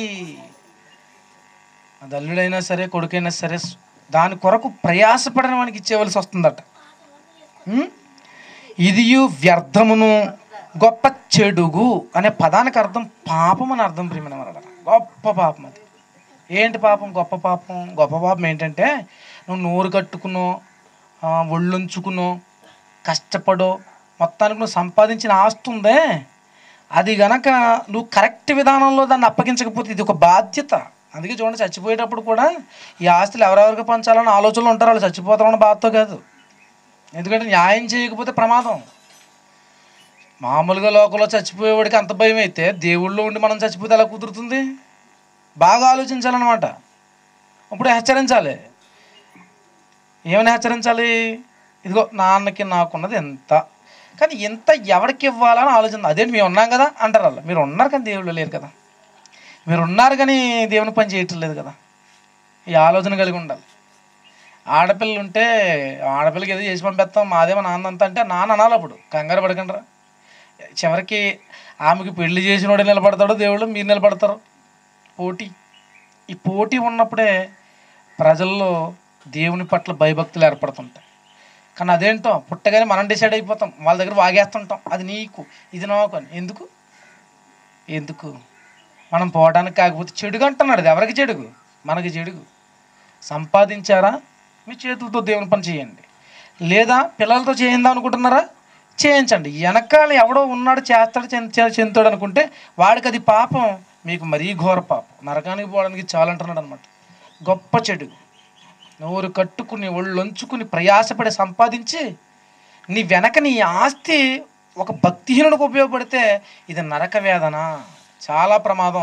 అది అల్లుడైనా సరే కొడుకైనా సరే దాని కొరకు ప్రయాసపడని వానికి ఇచ్చేవలసి వస్తుందట ఉం? ఇదియు వ్యర్థమును గొప్ప చెడుగు అనే పదానికి అర్థం పాపం అని అర్థం ప్రియమైన వాళ్ళ గొప్ప పాపం అది ఏంటి పాపం గొప్ప పాపం గొప్ప పాపం ఏంటంటే నువ్వు నోరు కట్టుకునో ఆ, ఒళ్ళుంచుకునో కష్టపడో మొత్తానికి నువ్వు సంపాదించిన ఆస్తి ఉందే అది గనక నువ్వు కరెక్ట్ విధానంలో దాన్ని అప్పగించకపోతే ఇది ఒక బాధ్యత అందుకే చూడండి చచ్చిపోయేటప్పుడు కూడా ఈ ఆస్తులు ఎవరెవరికి పంచాలని ఆలోచనలు ఉంటారు వాళ్ళు చచ్చిపోతామని బాధతో కాదు ఎందుకంటే న్యాయం చేయకపోతే ప్రమాదం మామూలుగా లోకంలో చచ్చిపోయేవాడికి అంత భయం అయితే దేవుళ్ళో ఉండి మనం చచ్చిపోతే ఎలా కుదురుతుంది బాగా ఆలోచించాలన్నమాట ఇప్పుడు హెచ్చరించాలి ఏమైనా హెచ్చరించాలి ఇదిగో నాన్నకి నాకున్నది ఎంత కానీ ఎంత ఎవరికి ఇవ్వాలని ఆలోచన అదేంటి మేము ఉన్నాం కదా అంటారు వాళ్ళు మీరు ఉన్నారు కానీ దేవుళ్ళు లేరు కదా మీరు ఉన్నారు కానీ దేవుని పని చేయటం లేదు కదా ఈ ఆలోచన కలిగి ఉండాలి ఆడపిల్లలు ఉంటే ఆడపిల్లకి ఏదో చేసి పంపిస్తాం మాదేమో నాన్న అంత అంటే నాన్న అనాలి అప్పుడు కంగారు పడకండిరా చివరికి ఆమెకి పెళ్లి చేసినోడే నిలబడతాడు దేవుడు మీరు నిలబడతారు పోటీ ఈ పోటీ ఉన్నప్పుడే ప్రజల్లో దేవుని పట్ల భయభక్తులు ఏర్పడుతుంటాయి కానీ అదేంటో పుట్టగానే మనం డిసైడ్ అయిపోతాం వాళ్ళ దగ్గర వాగేస్తుంటాం అది నీకు ఇది నాకు అని ఎందుకు ఎందుకు మనం పోవడానికి కాకపోతే చెడుగు అంటున్నాడు అది ఎవరికి చెడుగు మనకి చెడుగు సంపాదించారా మీ చేతులతో దేవుని పని చేయండి లేదా పిల్లలతో చేయిందాం అనుకుంటున్నారా చేయించండి వెనకాల ఎవడో ఉన్నాడు చేస్తాడు చెంత- చెందుతాడు అనుకుంటే వాడికి అది పాపం మీకు మరీ ఘోర పాపం నరకానికి పోవడానికి చాలంటున్నాడు అనమాట గొప్ప చెడు నోరు కట్టుకుని ఒళ్ళొంచుకుని ప్రయాసపడి సంపాదించి నీ వెనక నీ ఆస్తి ఒక భక్తిహీనుడికి ఉపయోగపడితే ఇది నరక వేదన చాలా ప్రమాదం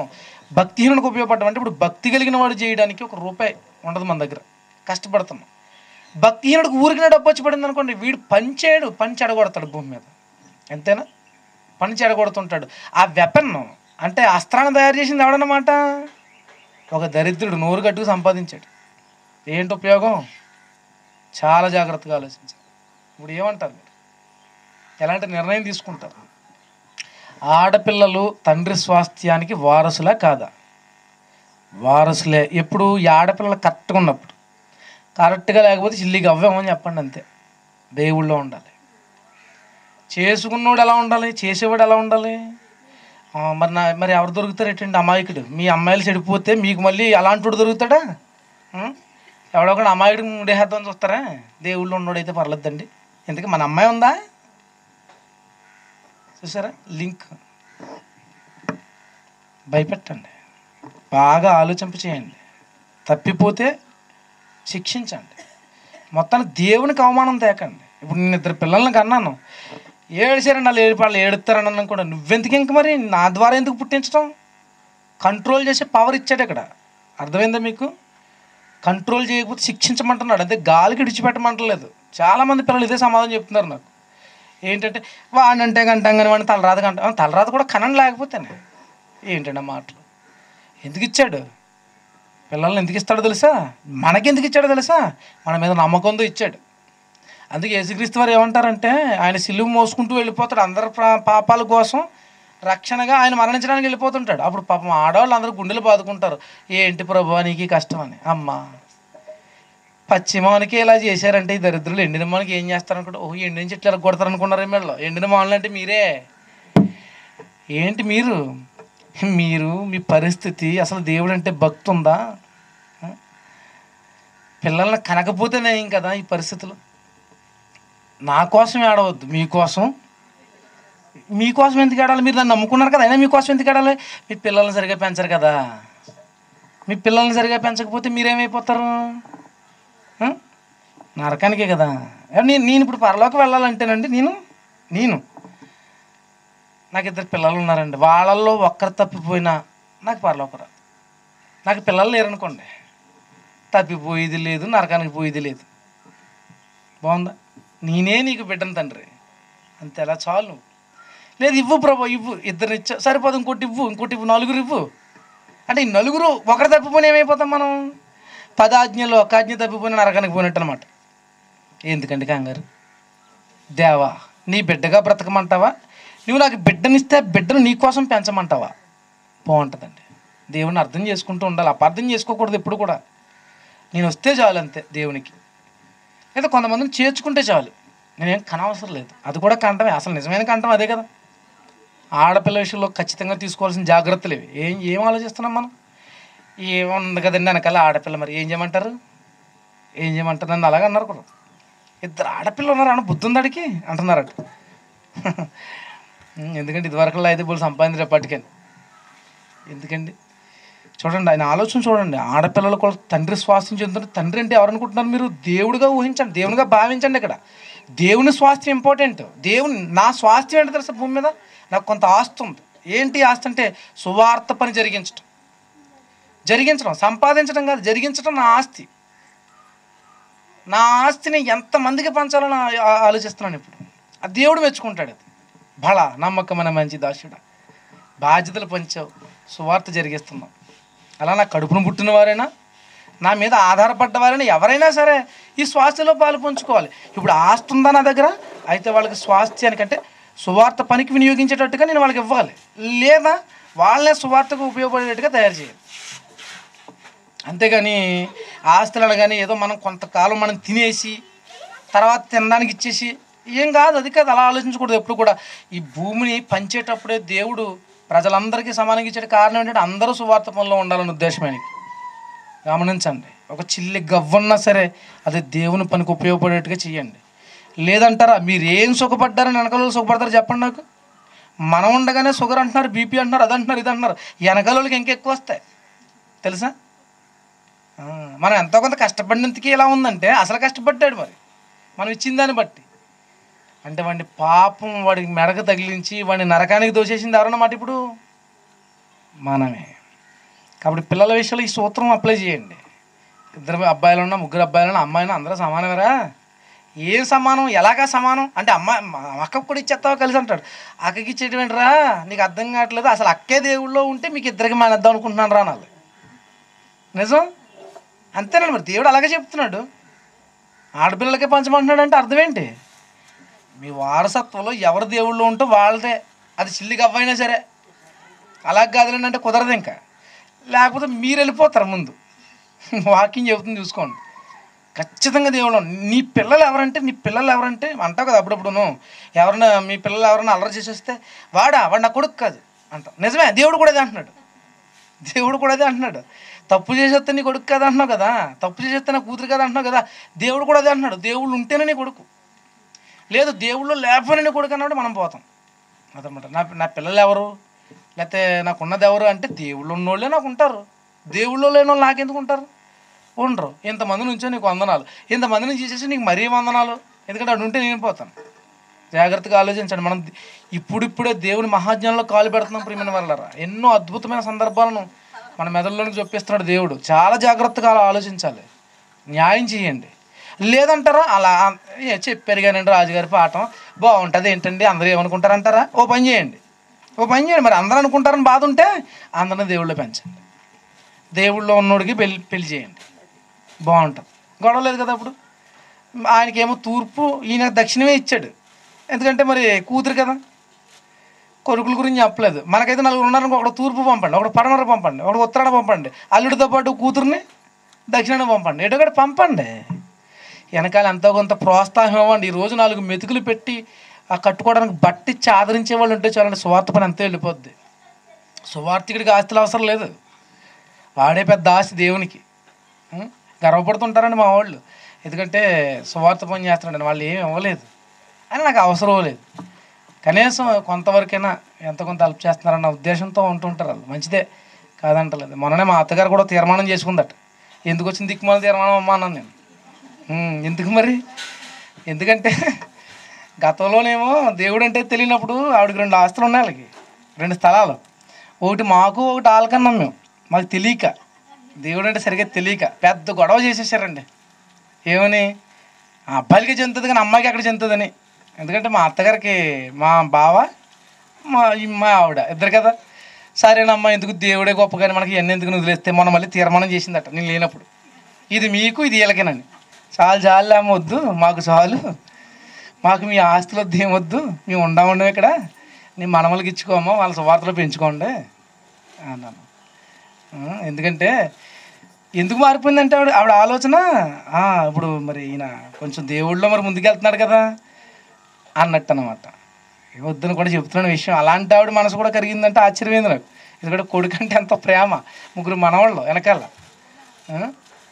భక్తిహీనుడికి ఉపయోగపడడం అంటే ఇప్పుడు భక్తి కలిగిన వాడు చేయడానికి ఒక రూపాయి ఉండదు మన దగ్గర కష్టపడుతున్నాం భక్తిహీనుడికి ఊరికిన డబ్బు వచ్చి పడింది అనుకోండి వీడు పని చేయడు పని చెడగొడతాడు భూమి మీద అంతేనా పని చెడగొడుతుంటాడు ఆ వెపన్ అంటే అస్త్రాన్ని తయారు చేసింది ఎవడన్నమాట ఒక దరిద్రుడు నోరు గట్టుకు సంపాదించాడు ఏంటి ఉపయోగం చాలా జాగ్రత్తగా ఆలోచించాలి ఇప్పుడు ఏమంటారు మీరు ఎలాంటి నిర్ణయం తీసుకుంటారు ఆడపిల్లలు తండ్రి స్వాస్థ్యానికి వారసులా కాదా వారసులే ఎప్పుడు ఈ ఆడపిల్లలు కరెక్ట్గా ఉన్నప్పుడు కరెక్ట్గా లేకపోతే చిల్లిగా అవ్వేమని చెప్పండి అంతే దేవుళ్ళో ఉండాలి చేసుకున్నోడు ఎలా ఉండాలి చేసేవాడు ఎలా ఉండాలి ఆ, మరి నా మరి ఎవరు దొరుకుతారు ఏంటండి అమాయకుడు మీ అమ్మాయిలు చెడిపోతే మీకు మళ్ళీ అలాంటి వాడు దొరుకుతాడా ఉం? ఎవడో ఒకడు అమాయకుడు ఉండేద్దామని చూస్తారా దేవుళ్ళు ఉన్నోడైతే పర్లేదండి ఎందుకు మన అమ్మాయి ఉందా చూసారా లింక్ భయపెట్టండి బాగా ఆలోచింప చేయండి తప్పిపోతే శిక్షించండి మొత్తాన్ని దేవునికి అవమానం తేకండి ఇప్పుడు నేను ఇద్దరు పిల్లల్ని కన్నాను ఏడిచారండి వాళ్ళు ఏడు వాళ్ళు ఏడుతారని అన్నాను కూడా నువ్వెందుకు ఇంక మరి నా ద్వారా ఎందుకు పుట్టించడం కంట్రోల్ చేసే పవర్ ఇచ్చాడు ఇక్కడ అర్థమైందా మీకు కంట్రోల్ చేయకపోతే శిక్షించమంటున్నాడు అంతే గాలికి విడిచిపెట్టమంటలేదు చాలామంది పిల్లలు ఇదే సమాధానం చెప్తున్నారు నాకు ఏంటంటే వాడంటే గంటాం కానీ వాడిని తలరాత గంట తలరాత కూడా కనండి లేకపోతేనే ఏంటండి ఆ మాటలు ఎందుకు ఇచ్చాడు పిల్లల్ని ఎందుకు ఇస్తాడో తెలుసా మనకి ఎందుకు ఇచ్చాడో తెలుసా మన మీద నమ్మకంతో ఇచ్చాడు అందుకే యేసుక్రీస్తు వారు ఏమంటారంటే ఆయన సిలువు మోసుకుంటూ వెళ్ళిపోతాడు అందరి పా- పాపాల కోసం రక్షణగా ఆయన మరణించడానికి వెళ్ళిపోతుంటాడు అప్పుడు పాపం ఆడవాళ్ళు అందరూ గుండెలు బాదుకుంటారు ఏంటి ప్రభు నీకు ఈ కష్టం అని అమ్మా పశ్చిమానికి ఇలా చేశారంటే ఈ దరిద్రులు ఎండిన మానికి ఏం చేస్తారనుకుంటే ఓ ఎండిన చెట్లు ఇలా కొడతారు అనుకున్నారు వీళ్ళు ఎండిన మానులు అంటే మీరే ఏంటి మీరు మీరు మీ పరిస్థితి అసలు దేవుడు అంటే భక్తి ఉందా ఆ? పిల్లల్ని కనకపోతేనే ఏం కదా ఈ పరిస్థితులు నా కోసం ఏడవద్దు మీకోసం మీకోసం ఎందుకు ఏడాలి మీరు నన్ను నమ్ముకున్నారు కదా అయినా మీకోసం ఎందుకు ఏడాలి మీ పిల్లల్ని సరిగా పెంచరు కదా మీ పిల్లల్ని సరిగా పెంచకపోతే మీరేమైపోతారు ఆ? నరకానికే కదా ఏ, నేను నేను ఇప్పుడు పరలోకి వెళ్ళాలంటేనండి నేను నేను నాకు ఇద్దరు పిల్లలు ఉన్నారండి వాళ్ళల్లో ఒక్కరు తప్పిపోయినా నాకు పరలోకి రాదు నాకు పిల్లలు లేరనుకోండి తప్పిపోయేది లేదు నరకానికి పోయేది లేదు బాగుందా నేనే నీకు బిడ్డను తండ్రి అంతే అలా చాలు నువ్వు లేదు ఇవ్వు ప్రభు ఇవ్వు ఇద్దరు ఇచ్చా సరిపోదు ఇంకోటి ఇవ్వు ఇంకోటి ఇవ్వు నలుగురు ఇవ్వు అంటే ఈ నలుగురు ఒకరు తప్పిపోయిన ఏమైపోతాం మనం పదాజ్ఞలో ఒక ఆజ్ఞ తప్పిపోయిన నరకానికి పోయినట్టు అనమాట ఎందుకండి కంగారు దేవా నీ బిడ్డగా బ్రతకమంటావా నువ్వు నాకు బిడ్డనిస్తే బిడ్డను నీ కోసం పెంచమంటావా బాగుంటుందండి దేవుని అర్థం చేసుకుంటూ ఉండాలి అపార్థం చేసుకోకూడదు ఎప్పుడు కూడా నేను వస్తే చాలు అంతే దేవునికి లేదా కొంతమందిని చేర్చుకుంటే చాలు నేనేం కనవసరం లేదు అది కూడా కంటమే అసలు నిజమైన కంఠం అదే కదా ఆడపిల్ల విషయంలో ఖచ్చితంగా తీసుకోవాల్సిన జాగ్రత్తలు ఇవి ఏం ఏం ఆలోచిస్తున్నాం మనం ఏముంది కదండి వెనకాల ఆడపిల్ల మరి ఏం చేయమంటారు ఏం చేయమంటారు నన్ను అలాగే అన్నారు కూడా ఇద్దరు ఆడపిల్ల ఉన్నారు అన్న బుద్ధి ఉందాడికి అంటున్నారట ఉం, ఎందుకంటే ఇదివరకల్లా అయితే బోళ్ళు సంపాదించేపటికని ఎందుకండి చూడండి ఆయన ఆలోచన చూడండి ఆడపిల్లలు కూడా తండ్రి స్వాస్థ్యం చెందుతుంటే తండ్రి అంటే ఎవరు అనుకుంటున్నారు మీరు దేవుడిగా ఊహించండి దేవునిగా భావించండి ఇక్కడ దేవుని స్వాస్థ్యం ఇంపార్టెంట్ దేవుని నా స్వాస్థ్యం ఏంటో తెలుసా భూమి మీద నాకు కొంత ఆస్తి ఉంది ఏంటి ఆస్తి అంటే సువార్త పని జరిగించడం జరిగించడం సంపాదించడం కాదు జరిగించడం నా ఆస్తి నా ఆస్తిని ఎంతమందికి పంచాలని ఆ- ఆలోచిస్తున్నాను ఇప్పుడు ఆ దేవుడు మెచ్చుకుంటాడు అది బళ నమ్మకమైన మంచి దాసుడా బాధ్యతలు పంచావు సువార్త జరిగిస్తున్నావు అలా నా కడుపును పుట్టిన వారైనా నా మీద ఆధారపడ్డ వారైనా ఎవరైనా సరే ఈ స్వాస్థ్యంలో పాలు పంచుకోవాలి ఇప్పుడు ఆస్తి ఉందా నా దగ్గర అయితే వాళ్ళకి స్వాస్థ్యానికంటే సువార్త పనికి వినియోగించేటట్టుగా నేను వాళ్ళకి ఇవ్వాలి లేదా వాళ్ళనే సువార్తకు ఉపయోగపడేటట్టుగా తయారు చేయాలి అంతేగాని ఆస్తులు అనగానే ఏదో మనం కొంతకాలం మనం తినేసి తర్వాత తినడానికి ఇచ్చేసి ఏం కాదు అది కాదు అలా ఆలోచించకూడదు ఎప్పుడు కూడా ఈ భూమిని పంచేటప్పుడే దేవుడు ప్రజలందరికీ సమానంగా ఇచ్చే కారణం ఏంటంటే అందరూ సువార్త పనిలో ఉండాలనే ఉద్దేశం ఆయనకి గమనించండి ఒక చిల్లి గవ్వన్నా సరే అది దేవుని పనికి ఉపయోగపడేట్టుగా చేయండి లేదంటారా మీరు ఏం సుఖపడ్డారని వెనకాల సుఖపడతారు చెప్పండి నాకు మనం ఉండగానే షుగర్ అంటున్నారు బీపీ అంటున్నారు అది అంటున్నారు ఇది అంటున్నారు వెనకాల వాళ్ళకి ఇంకా ఎక్కువ వస్తాయి తెలుసా ఆ, మనం ఎంతో కొంత కష్టపడినందుకు ఇలా ఉందంటే అసలు కష్టపడ్డాడు మరి మనం ఇచ్చిన దాన్ని బట్టి అంటే వాడిని పాపం వాడికి మెడకు తగిలించి వాడిని నరకానికి దోచేసింది ఎవరన్నమాట ఇప్పుడు మనమే కాబట్టి పిల్లల విషయంలో ఈ సూత్రం అప్లై చేయండి ఇద్దరు అబ్బాయిలు ఉన్నా ముగ్గురు అబ్బాయిలు ఉన్నా అమ్మాయినా అందరూ సమానమేరా ఏం సమానం ఎలాగా సమానం అంటే అమ్మాయి మా అక్కకు కూడా ఇచ్చేస్తావా కలిసి అంటాడు అక్కకి ఇచ్చేటమేంటిరా నీకు అర్థం కావట్లేదు అసలు అక్కే దేవుళ్ళో ఉంటే మీకు ఇద్దరికి మానేద్దాం అనుకుంటున్నాను రా నాది నిజం అంతేనండి మరి దేవుడు అలాగే చెప్తున్నాడు ఆడపిల్లలకే పంచమంటున్నాడు అంటే అర్థం ఏంటి మీ వారసత్వంలో ఎవరు దేవుళ్ళు ఉంటో వాళ్ళదే అది చిల్లి గవ్వైనా సరే అలా కాదులేండి అంటే కుదరదు ఇంకా లేకపోతే మీరు వెళ్ళిపోతారు ముందు వాకింగ్ చెబుతుంది చూసుకోండి ఖచ్చితంగా దేవుడు నీ పిల్లలు ఎవరంటే నీ పిల్లలు ఎవరంటే అంటావు కదా అప్పుడప్పుడును ఎవరైనా మీ పిల్లలు ఎవరైనా అల్లరి చేసేస్తే వాడా వాడు నా కొడుకు కాదు అంటాం నిజమే దేవుడు కూడా అదే అంటున్నాడు దేవుడు కూడా అదే అంటున్నాడు తప్పు చేసేస్తే నీ కొడుకు కదా అంటున్నావు కదా తప్పు చేసేస్తే నా కూతురు కదా అంటున్నావు కదా దేవుడు కూడా అదే అంటున్నాడు దేవుళ్ళు ఉంటేనే నీ కొడుకు లేదు దేవుళ్ళు లేకపోయినా నీ కొడుకు అన్నప్పుడు మనం పోతాం అదనమాట నా నా పిల్లలు ఎవరు లేకపోతే నాకు ఉన్నది ఎవరు అంటే దేవుళ్ళు ఉన్నోళ్ళే నాకు ఉంటారు దేవుళ్ళు లేని వాళ్ళు నాకెందుకు ఉంటారు ఉండరు ఇంతమంది నుంచో నీకు వందనాలు ఇంతమంది నుంచి చేసేసి నీకు మరీ వందనాలు ఎందుకంటే అటు ఉంటే నేను పోతాను జాగ్రత్తగా ఆలోచించండి మనం ఇప్పుడిప్పుడే దేవుని మహాజ్ఞానంలో కాలు పెడుతున్నాం ప్రియమైన వాళ్ళరా ఎన్నో అద్భుతమైన సందర్భాలను మన మెదడులోనికి చొప్పిస్తున్నాడు దేవుడు చాలా జాగ్రత్తగా అలా ఆలోచించాలి న్యాయం చేయండి లేదంటారా అలా ఏ చెప్పారు కానండి రాజుగారి పాఠం బాగుంటుంది ఏంటండి అందరూ ఏమనుకుంటారంటారా ఓ పని చేయండి ఓ పని చేయండి మరి అందరూ అనుకుంటారని బాధ ఉంటే అందరిని దేవుళ్ళో పెంచండి దేవుళ్ళో ఉన్నోడికి పెళ్లి పెళ్లి చేయండి బాగుంటుంది గొడవ లేదు కదా అప్పుడు ఆయనకేమో తూర్పు ఈయన దక్షిణమే ఇచ్చాడు ఎందుకంటే మరి కూతురు కదా కొడుకుల గురించి చెప్పలేదు మనకైతే నలుగురు ఉన్నారనుకో ఒకడు తూర్పు పంపండి ఒకడు పడమర పంపండి ఒకడు ఉత్తరాన పంపండి అల్లుడితో పాటు కూతుర్ని దక్షిణాన పంపండి ఎటు ఒకటి పంపండి వెనకాల ఎంతో కొంత ప్రోత్సాహం ఇవ్వండి ఈ రోజు నాలుగు మెతుకులు పెట్టి ఆ కట్టుకోవడానికి బట్టి ఆదరించే వాళ్ళు ఉంటే చాలండి సువార్త పని అంతే వెళ్ళిపోద్ది సువార్థికుడికి ఆస్తులు అవసరం లేదు వాడే పెద్ద ఆస్తి దేవునికి ఉం? గర్వపడుతుంటారండి మా వాళ్ళు ఎందుకంటే సువార్త పని చేస్తున్నాడు వాళ్ళు ఏమి ఇవ్వలేదు అని నాకు అవసరం లేదు కనీసం కొంతవరకైనా ఎంత కొంత హెల్ప్ చేస్తున్నారన్న ఉద్దేశంతో ఉంటుంటారు వాళ్ళు మంచిదే కాదంటలేదు మొన్ననే మా అత్తగారు కూడా తీర్మానం చేసుకుందట ఎందుకు వచ్చింది దిక్కుమాల తీర్మానం అమ్మా అన్నాను నేను ఉం, ఎందుకు మరి ఎందుకంటే గతంలోనేమో దేవుడు అంటే తెలియనప్పుడు ఆవిడకి రెండు ఆస్తులు ఉన్నాయి వాళ్ళకి రెండు స్థలాలు ఒకటి మాకు ఒకటి ఆలకన్నాం మేము మాకు తెలియక దేవుడు అంటే సరిగ్గా తెలియక పెద్ద గొడవ చేసేసారండి ఏమని ఆ అబ్బాయిలకి చెందుతుంది కానీ అమ్మాయికి ఎక్కడ చెందుతుందని ఎందుకంటే మా అత్తగారికి మా బావ మా ఈ మా ఆవిడ ఇద్దరు కదా సరేనమ్మా ఎందుకు దేవుడే గొప్ప కానీ మనకి ఎన్ని ఎందుకు వదిలేస్తే మనం మళ్ళీ తీర్మానం చేసిందట నేను లేనప్పుడు ఇది మీకు ఇది వీళ్ళకేనండి చాలు చాలు అమ్మ వద్దు మాకు చాలు మాకు మీ ఆస్తులు వద్దు ఏమొద్దు మేము ఉండా ఉండం ఇక్కడ నీ మనమలకి ఇచ్చుకోమ్మా వాళ్ళ సువార్తలో పెంచుకోండి అన్నాను ఆ, ఎందుకంటే ఎందుకు మారిపోయిందంటే ఆవిడ ఆవిడ ఆలోచన ఆ, ఇప్పుడు మరి ఈయన కొంచెం దేవుళ్ళో మరి ముందుకెళ్తున్నాడు కదా అన్నట్టు అనమాట వద్దని కూడా చెప్తున్నాను విషయం అలాంటి ఆవిడ మనసు కూడా కరిగిందంటే ఆశ్చర్యమైంది నాకు ఎందుకంటే కొడుకు అంటే ఎంత ప్రేమ ముగ్గురు మనవాళ్ళు వెనకాల ఆ?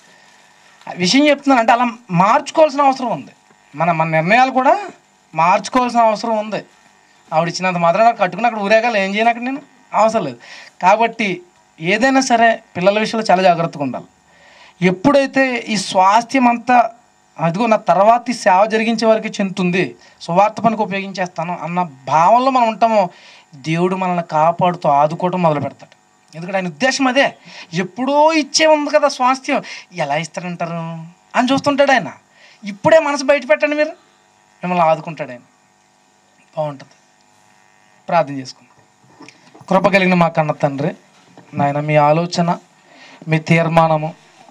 ఆ విషయం చెప్తున్నాను అంటే అలా మార్చుకోవాల్సిన అవసరం ఉంది మన మన నిర్ణయాలు కూడా మార్చుకోవాల్సిన అవసరం ఉంది ఆవిడ ఇచ్చినంత మాత్రం నాకు కట్టుకుని అక్కడ ఊరేగాలి ఏం చేయను అక్కడ నేను అవసరం లేదు కాబట్టి ఏదైనా సరే పిల్లల విషయంలో చాలా జాగ్రత్తగా ఉండాలి ఎప్పుడైతే ఈ స్వాస్థ్యం అంతా అదిగో నా తర్వాత ఈ సేవ జరిగించే వారికి చెందుతుంది సువార్త పనికి ఉపయోగించేస్తాను అన్న భావంలో మనం ఉంటామో దేవుడు మనల్ని కాపాడుతూ ఆదుకోవటం మొదలు పెడతాడు ఎందుకంటే ఆయన ఉద్దేశం అదే ఎప్పుడో ఇచ్చే ఉంది కదా స్వాస్థ్యం ఎలా ఇస్తారంటారు అని చూస్తుంటాడు ఆయన ఇప్పుడే మనసు బయట పెట్టండి మీరు మిమ్మల్ని ఆదుకుంటాడు ఆయన బాగుంటుంది ప్రార్థన చేసుకుందాం కృప కలిగిన మా కన్న తండ్రి నాయన మీ ఆలోచన మీ తీర్మానము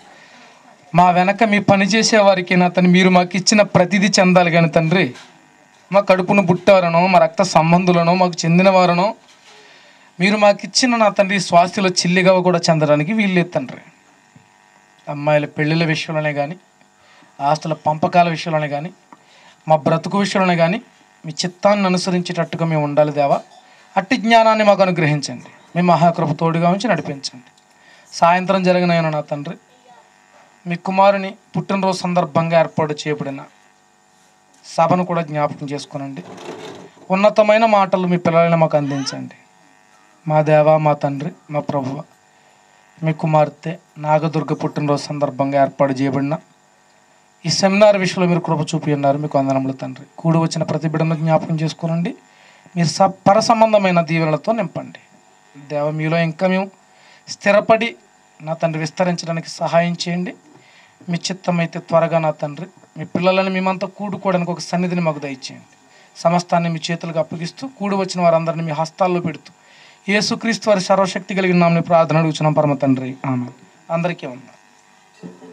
మా వెనక మీ పని చేసే వారికి నా తండ్రి మీరు మాకు ఇచ్చిన ప్రతిదీ చెందాలి కానీ తండ్రి మా కడుపును పుట్టారనో మా రక్త సంబంధులను మాకు చెందిన వారనో మీరు మాకు ఇచ్చిన నా తండ్రి స్వాస్థ్యలో చిల్లిగా కూడా చెందడానికి వీల్లేదు తండ్రి అమ్మాయిల పెళ్ళిళ్ళ విషయంలోనే కానీ ఆస్తుల పంపకాల విషయంలోనే కానీ మా బ్రతుకు విషయంలోనే కానీ మీ చిత్తాన్ని అనుసరించేటట్టుగా మేము ఉండాలి దేవా అట్టి జ్ఞానాన్ని మాకు అనుగ్రహించండి మీ మహాకృప తోడుగా ఉంచి నడిపించండి సాయంత్రం జరిగిన నా తండ్రి మీ కుమారుని పుట్టినరోజు సందర్భంగా ఏర్పాటు చేయబడిన సభను కూడా జ్ఞాపకం చేసుకునండి ఉన్నతమైన మాటలు మీ పిల్లలని మాకు అందించండి మా దేవ మా తండ్రి మా ప్రభువ మీ కుమార్తె నాగదుర్గ పుట్టినరోజు సందర్భంగా ఏర్పాటు చేయబడిన ఈ సెమినార్ విషయంలో మీరు కృప చూపి ఉన్నారు మీకు వందనములు తండ్రి కూడి వచ్చిన ప్రతి బిడ్డను జ్ఞాపకం చేసుకునండి మీరు స పర సంబంధమైన దీవెనలతో నింపండి దేవ మీలో ఇంకా మేము స్థిరపడి నా తండ్రి విస్తరించడానికి సహాయం చేయండి మీ చిత్తమైతే త్వరగా నా తండ్రి మీ పిల్లలని మేమంతా కూడుకోవడానికి ఒక సన్నిధిని మాకు దయచేయండి సమస్తాన్ని మీ చేతులకు అప్పగిస్తూ కూడి వచ్చిన వారందరినీ మీ హస్తాల్లో పెడుతూ యేసుక్రీస్తు వారి సర్వశక్తి కలిగిన నామని ప్రార్థన అడుగుచున్నాం పరమ తండ్రి ఆమె అందరికీ ఉంది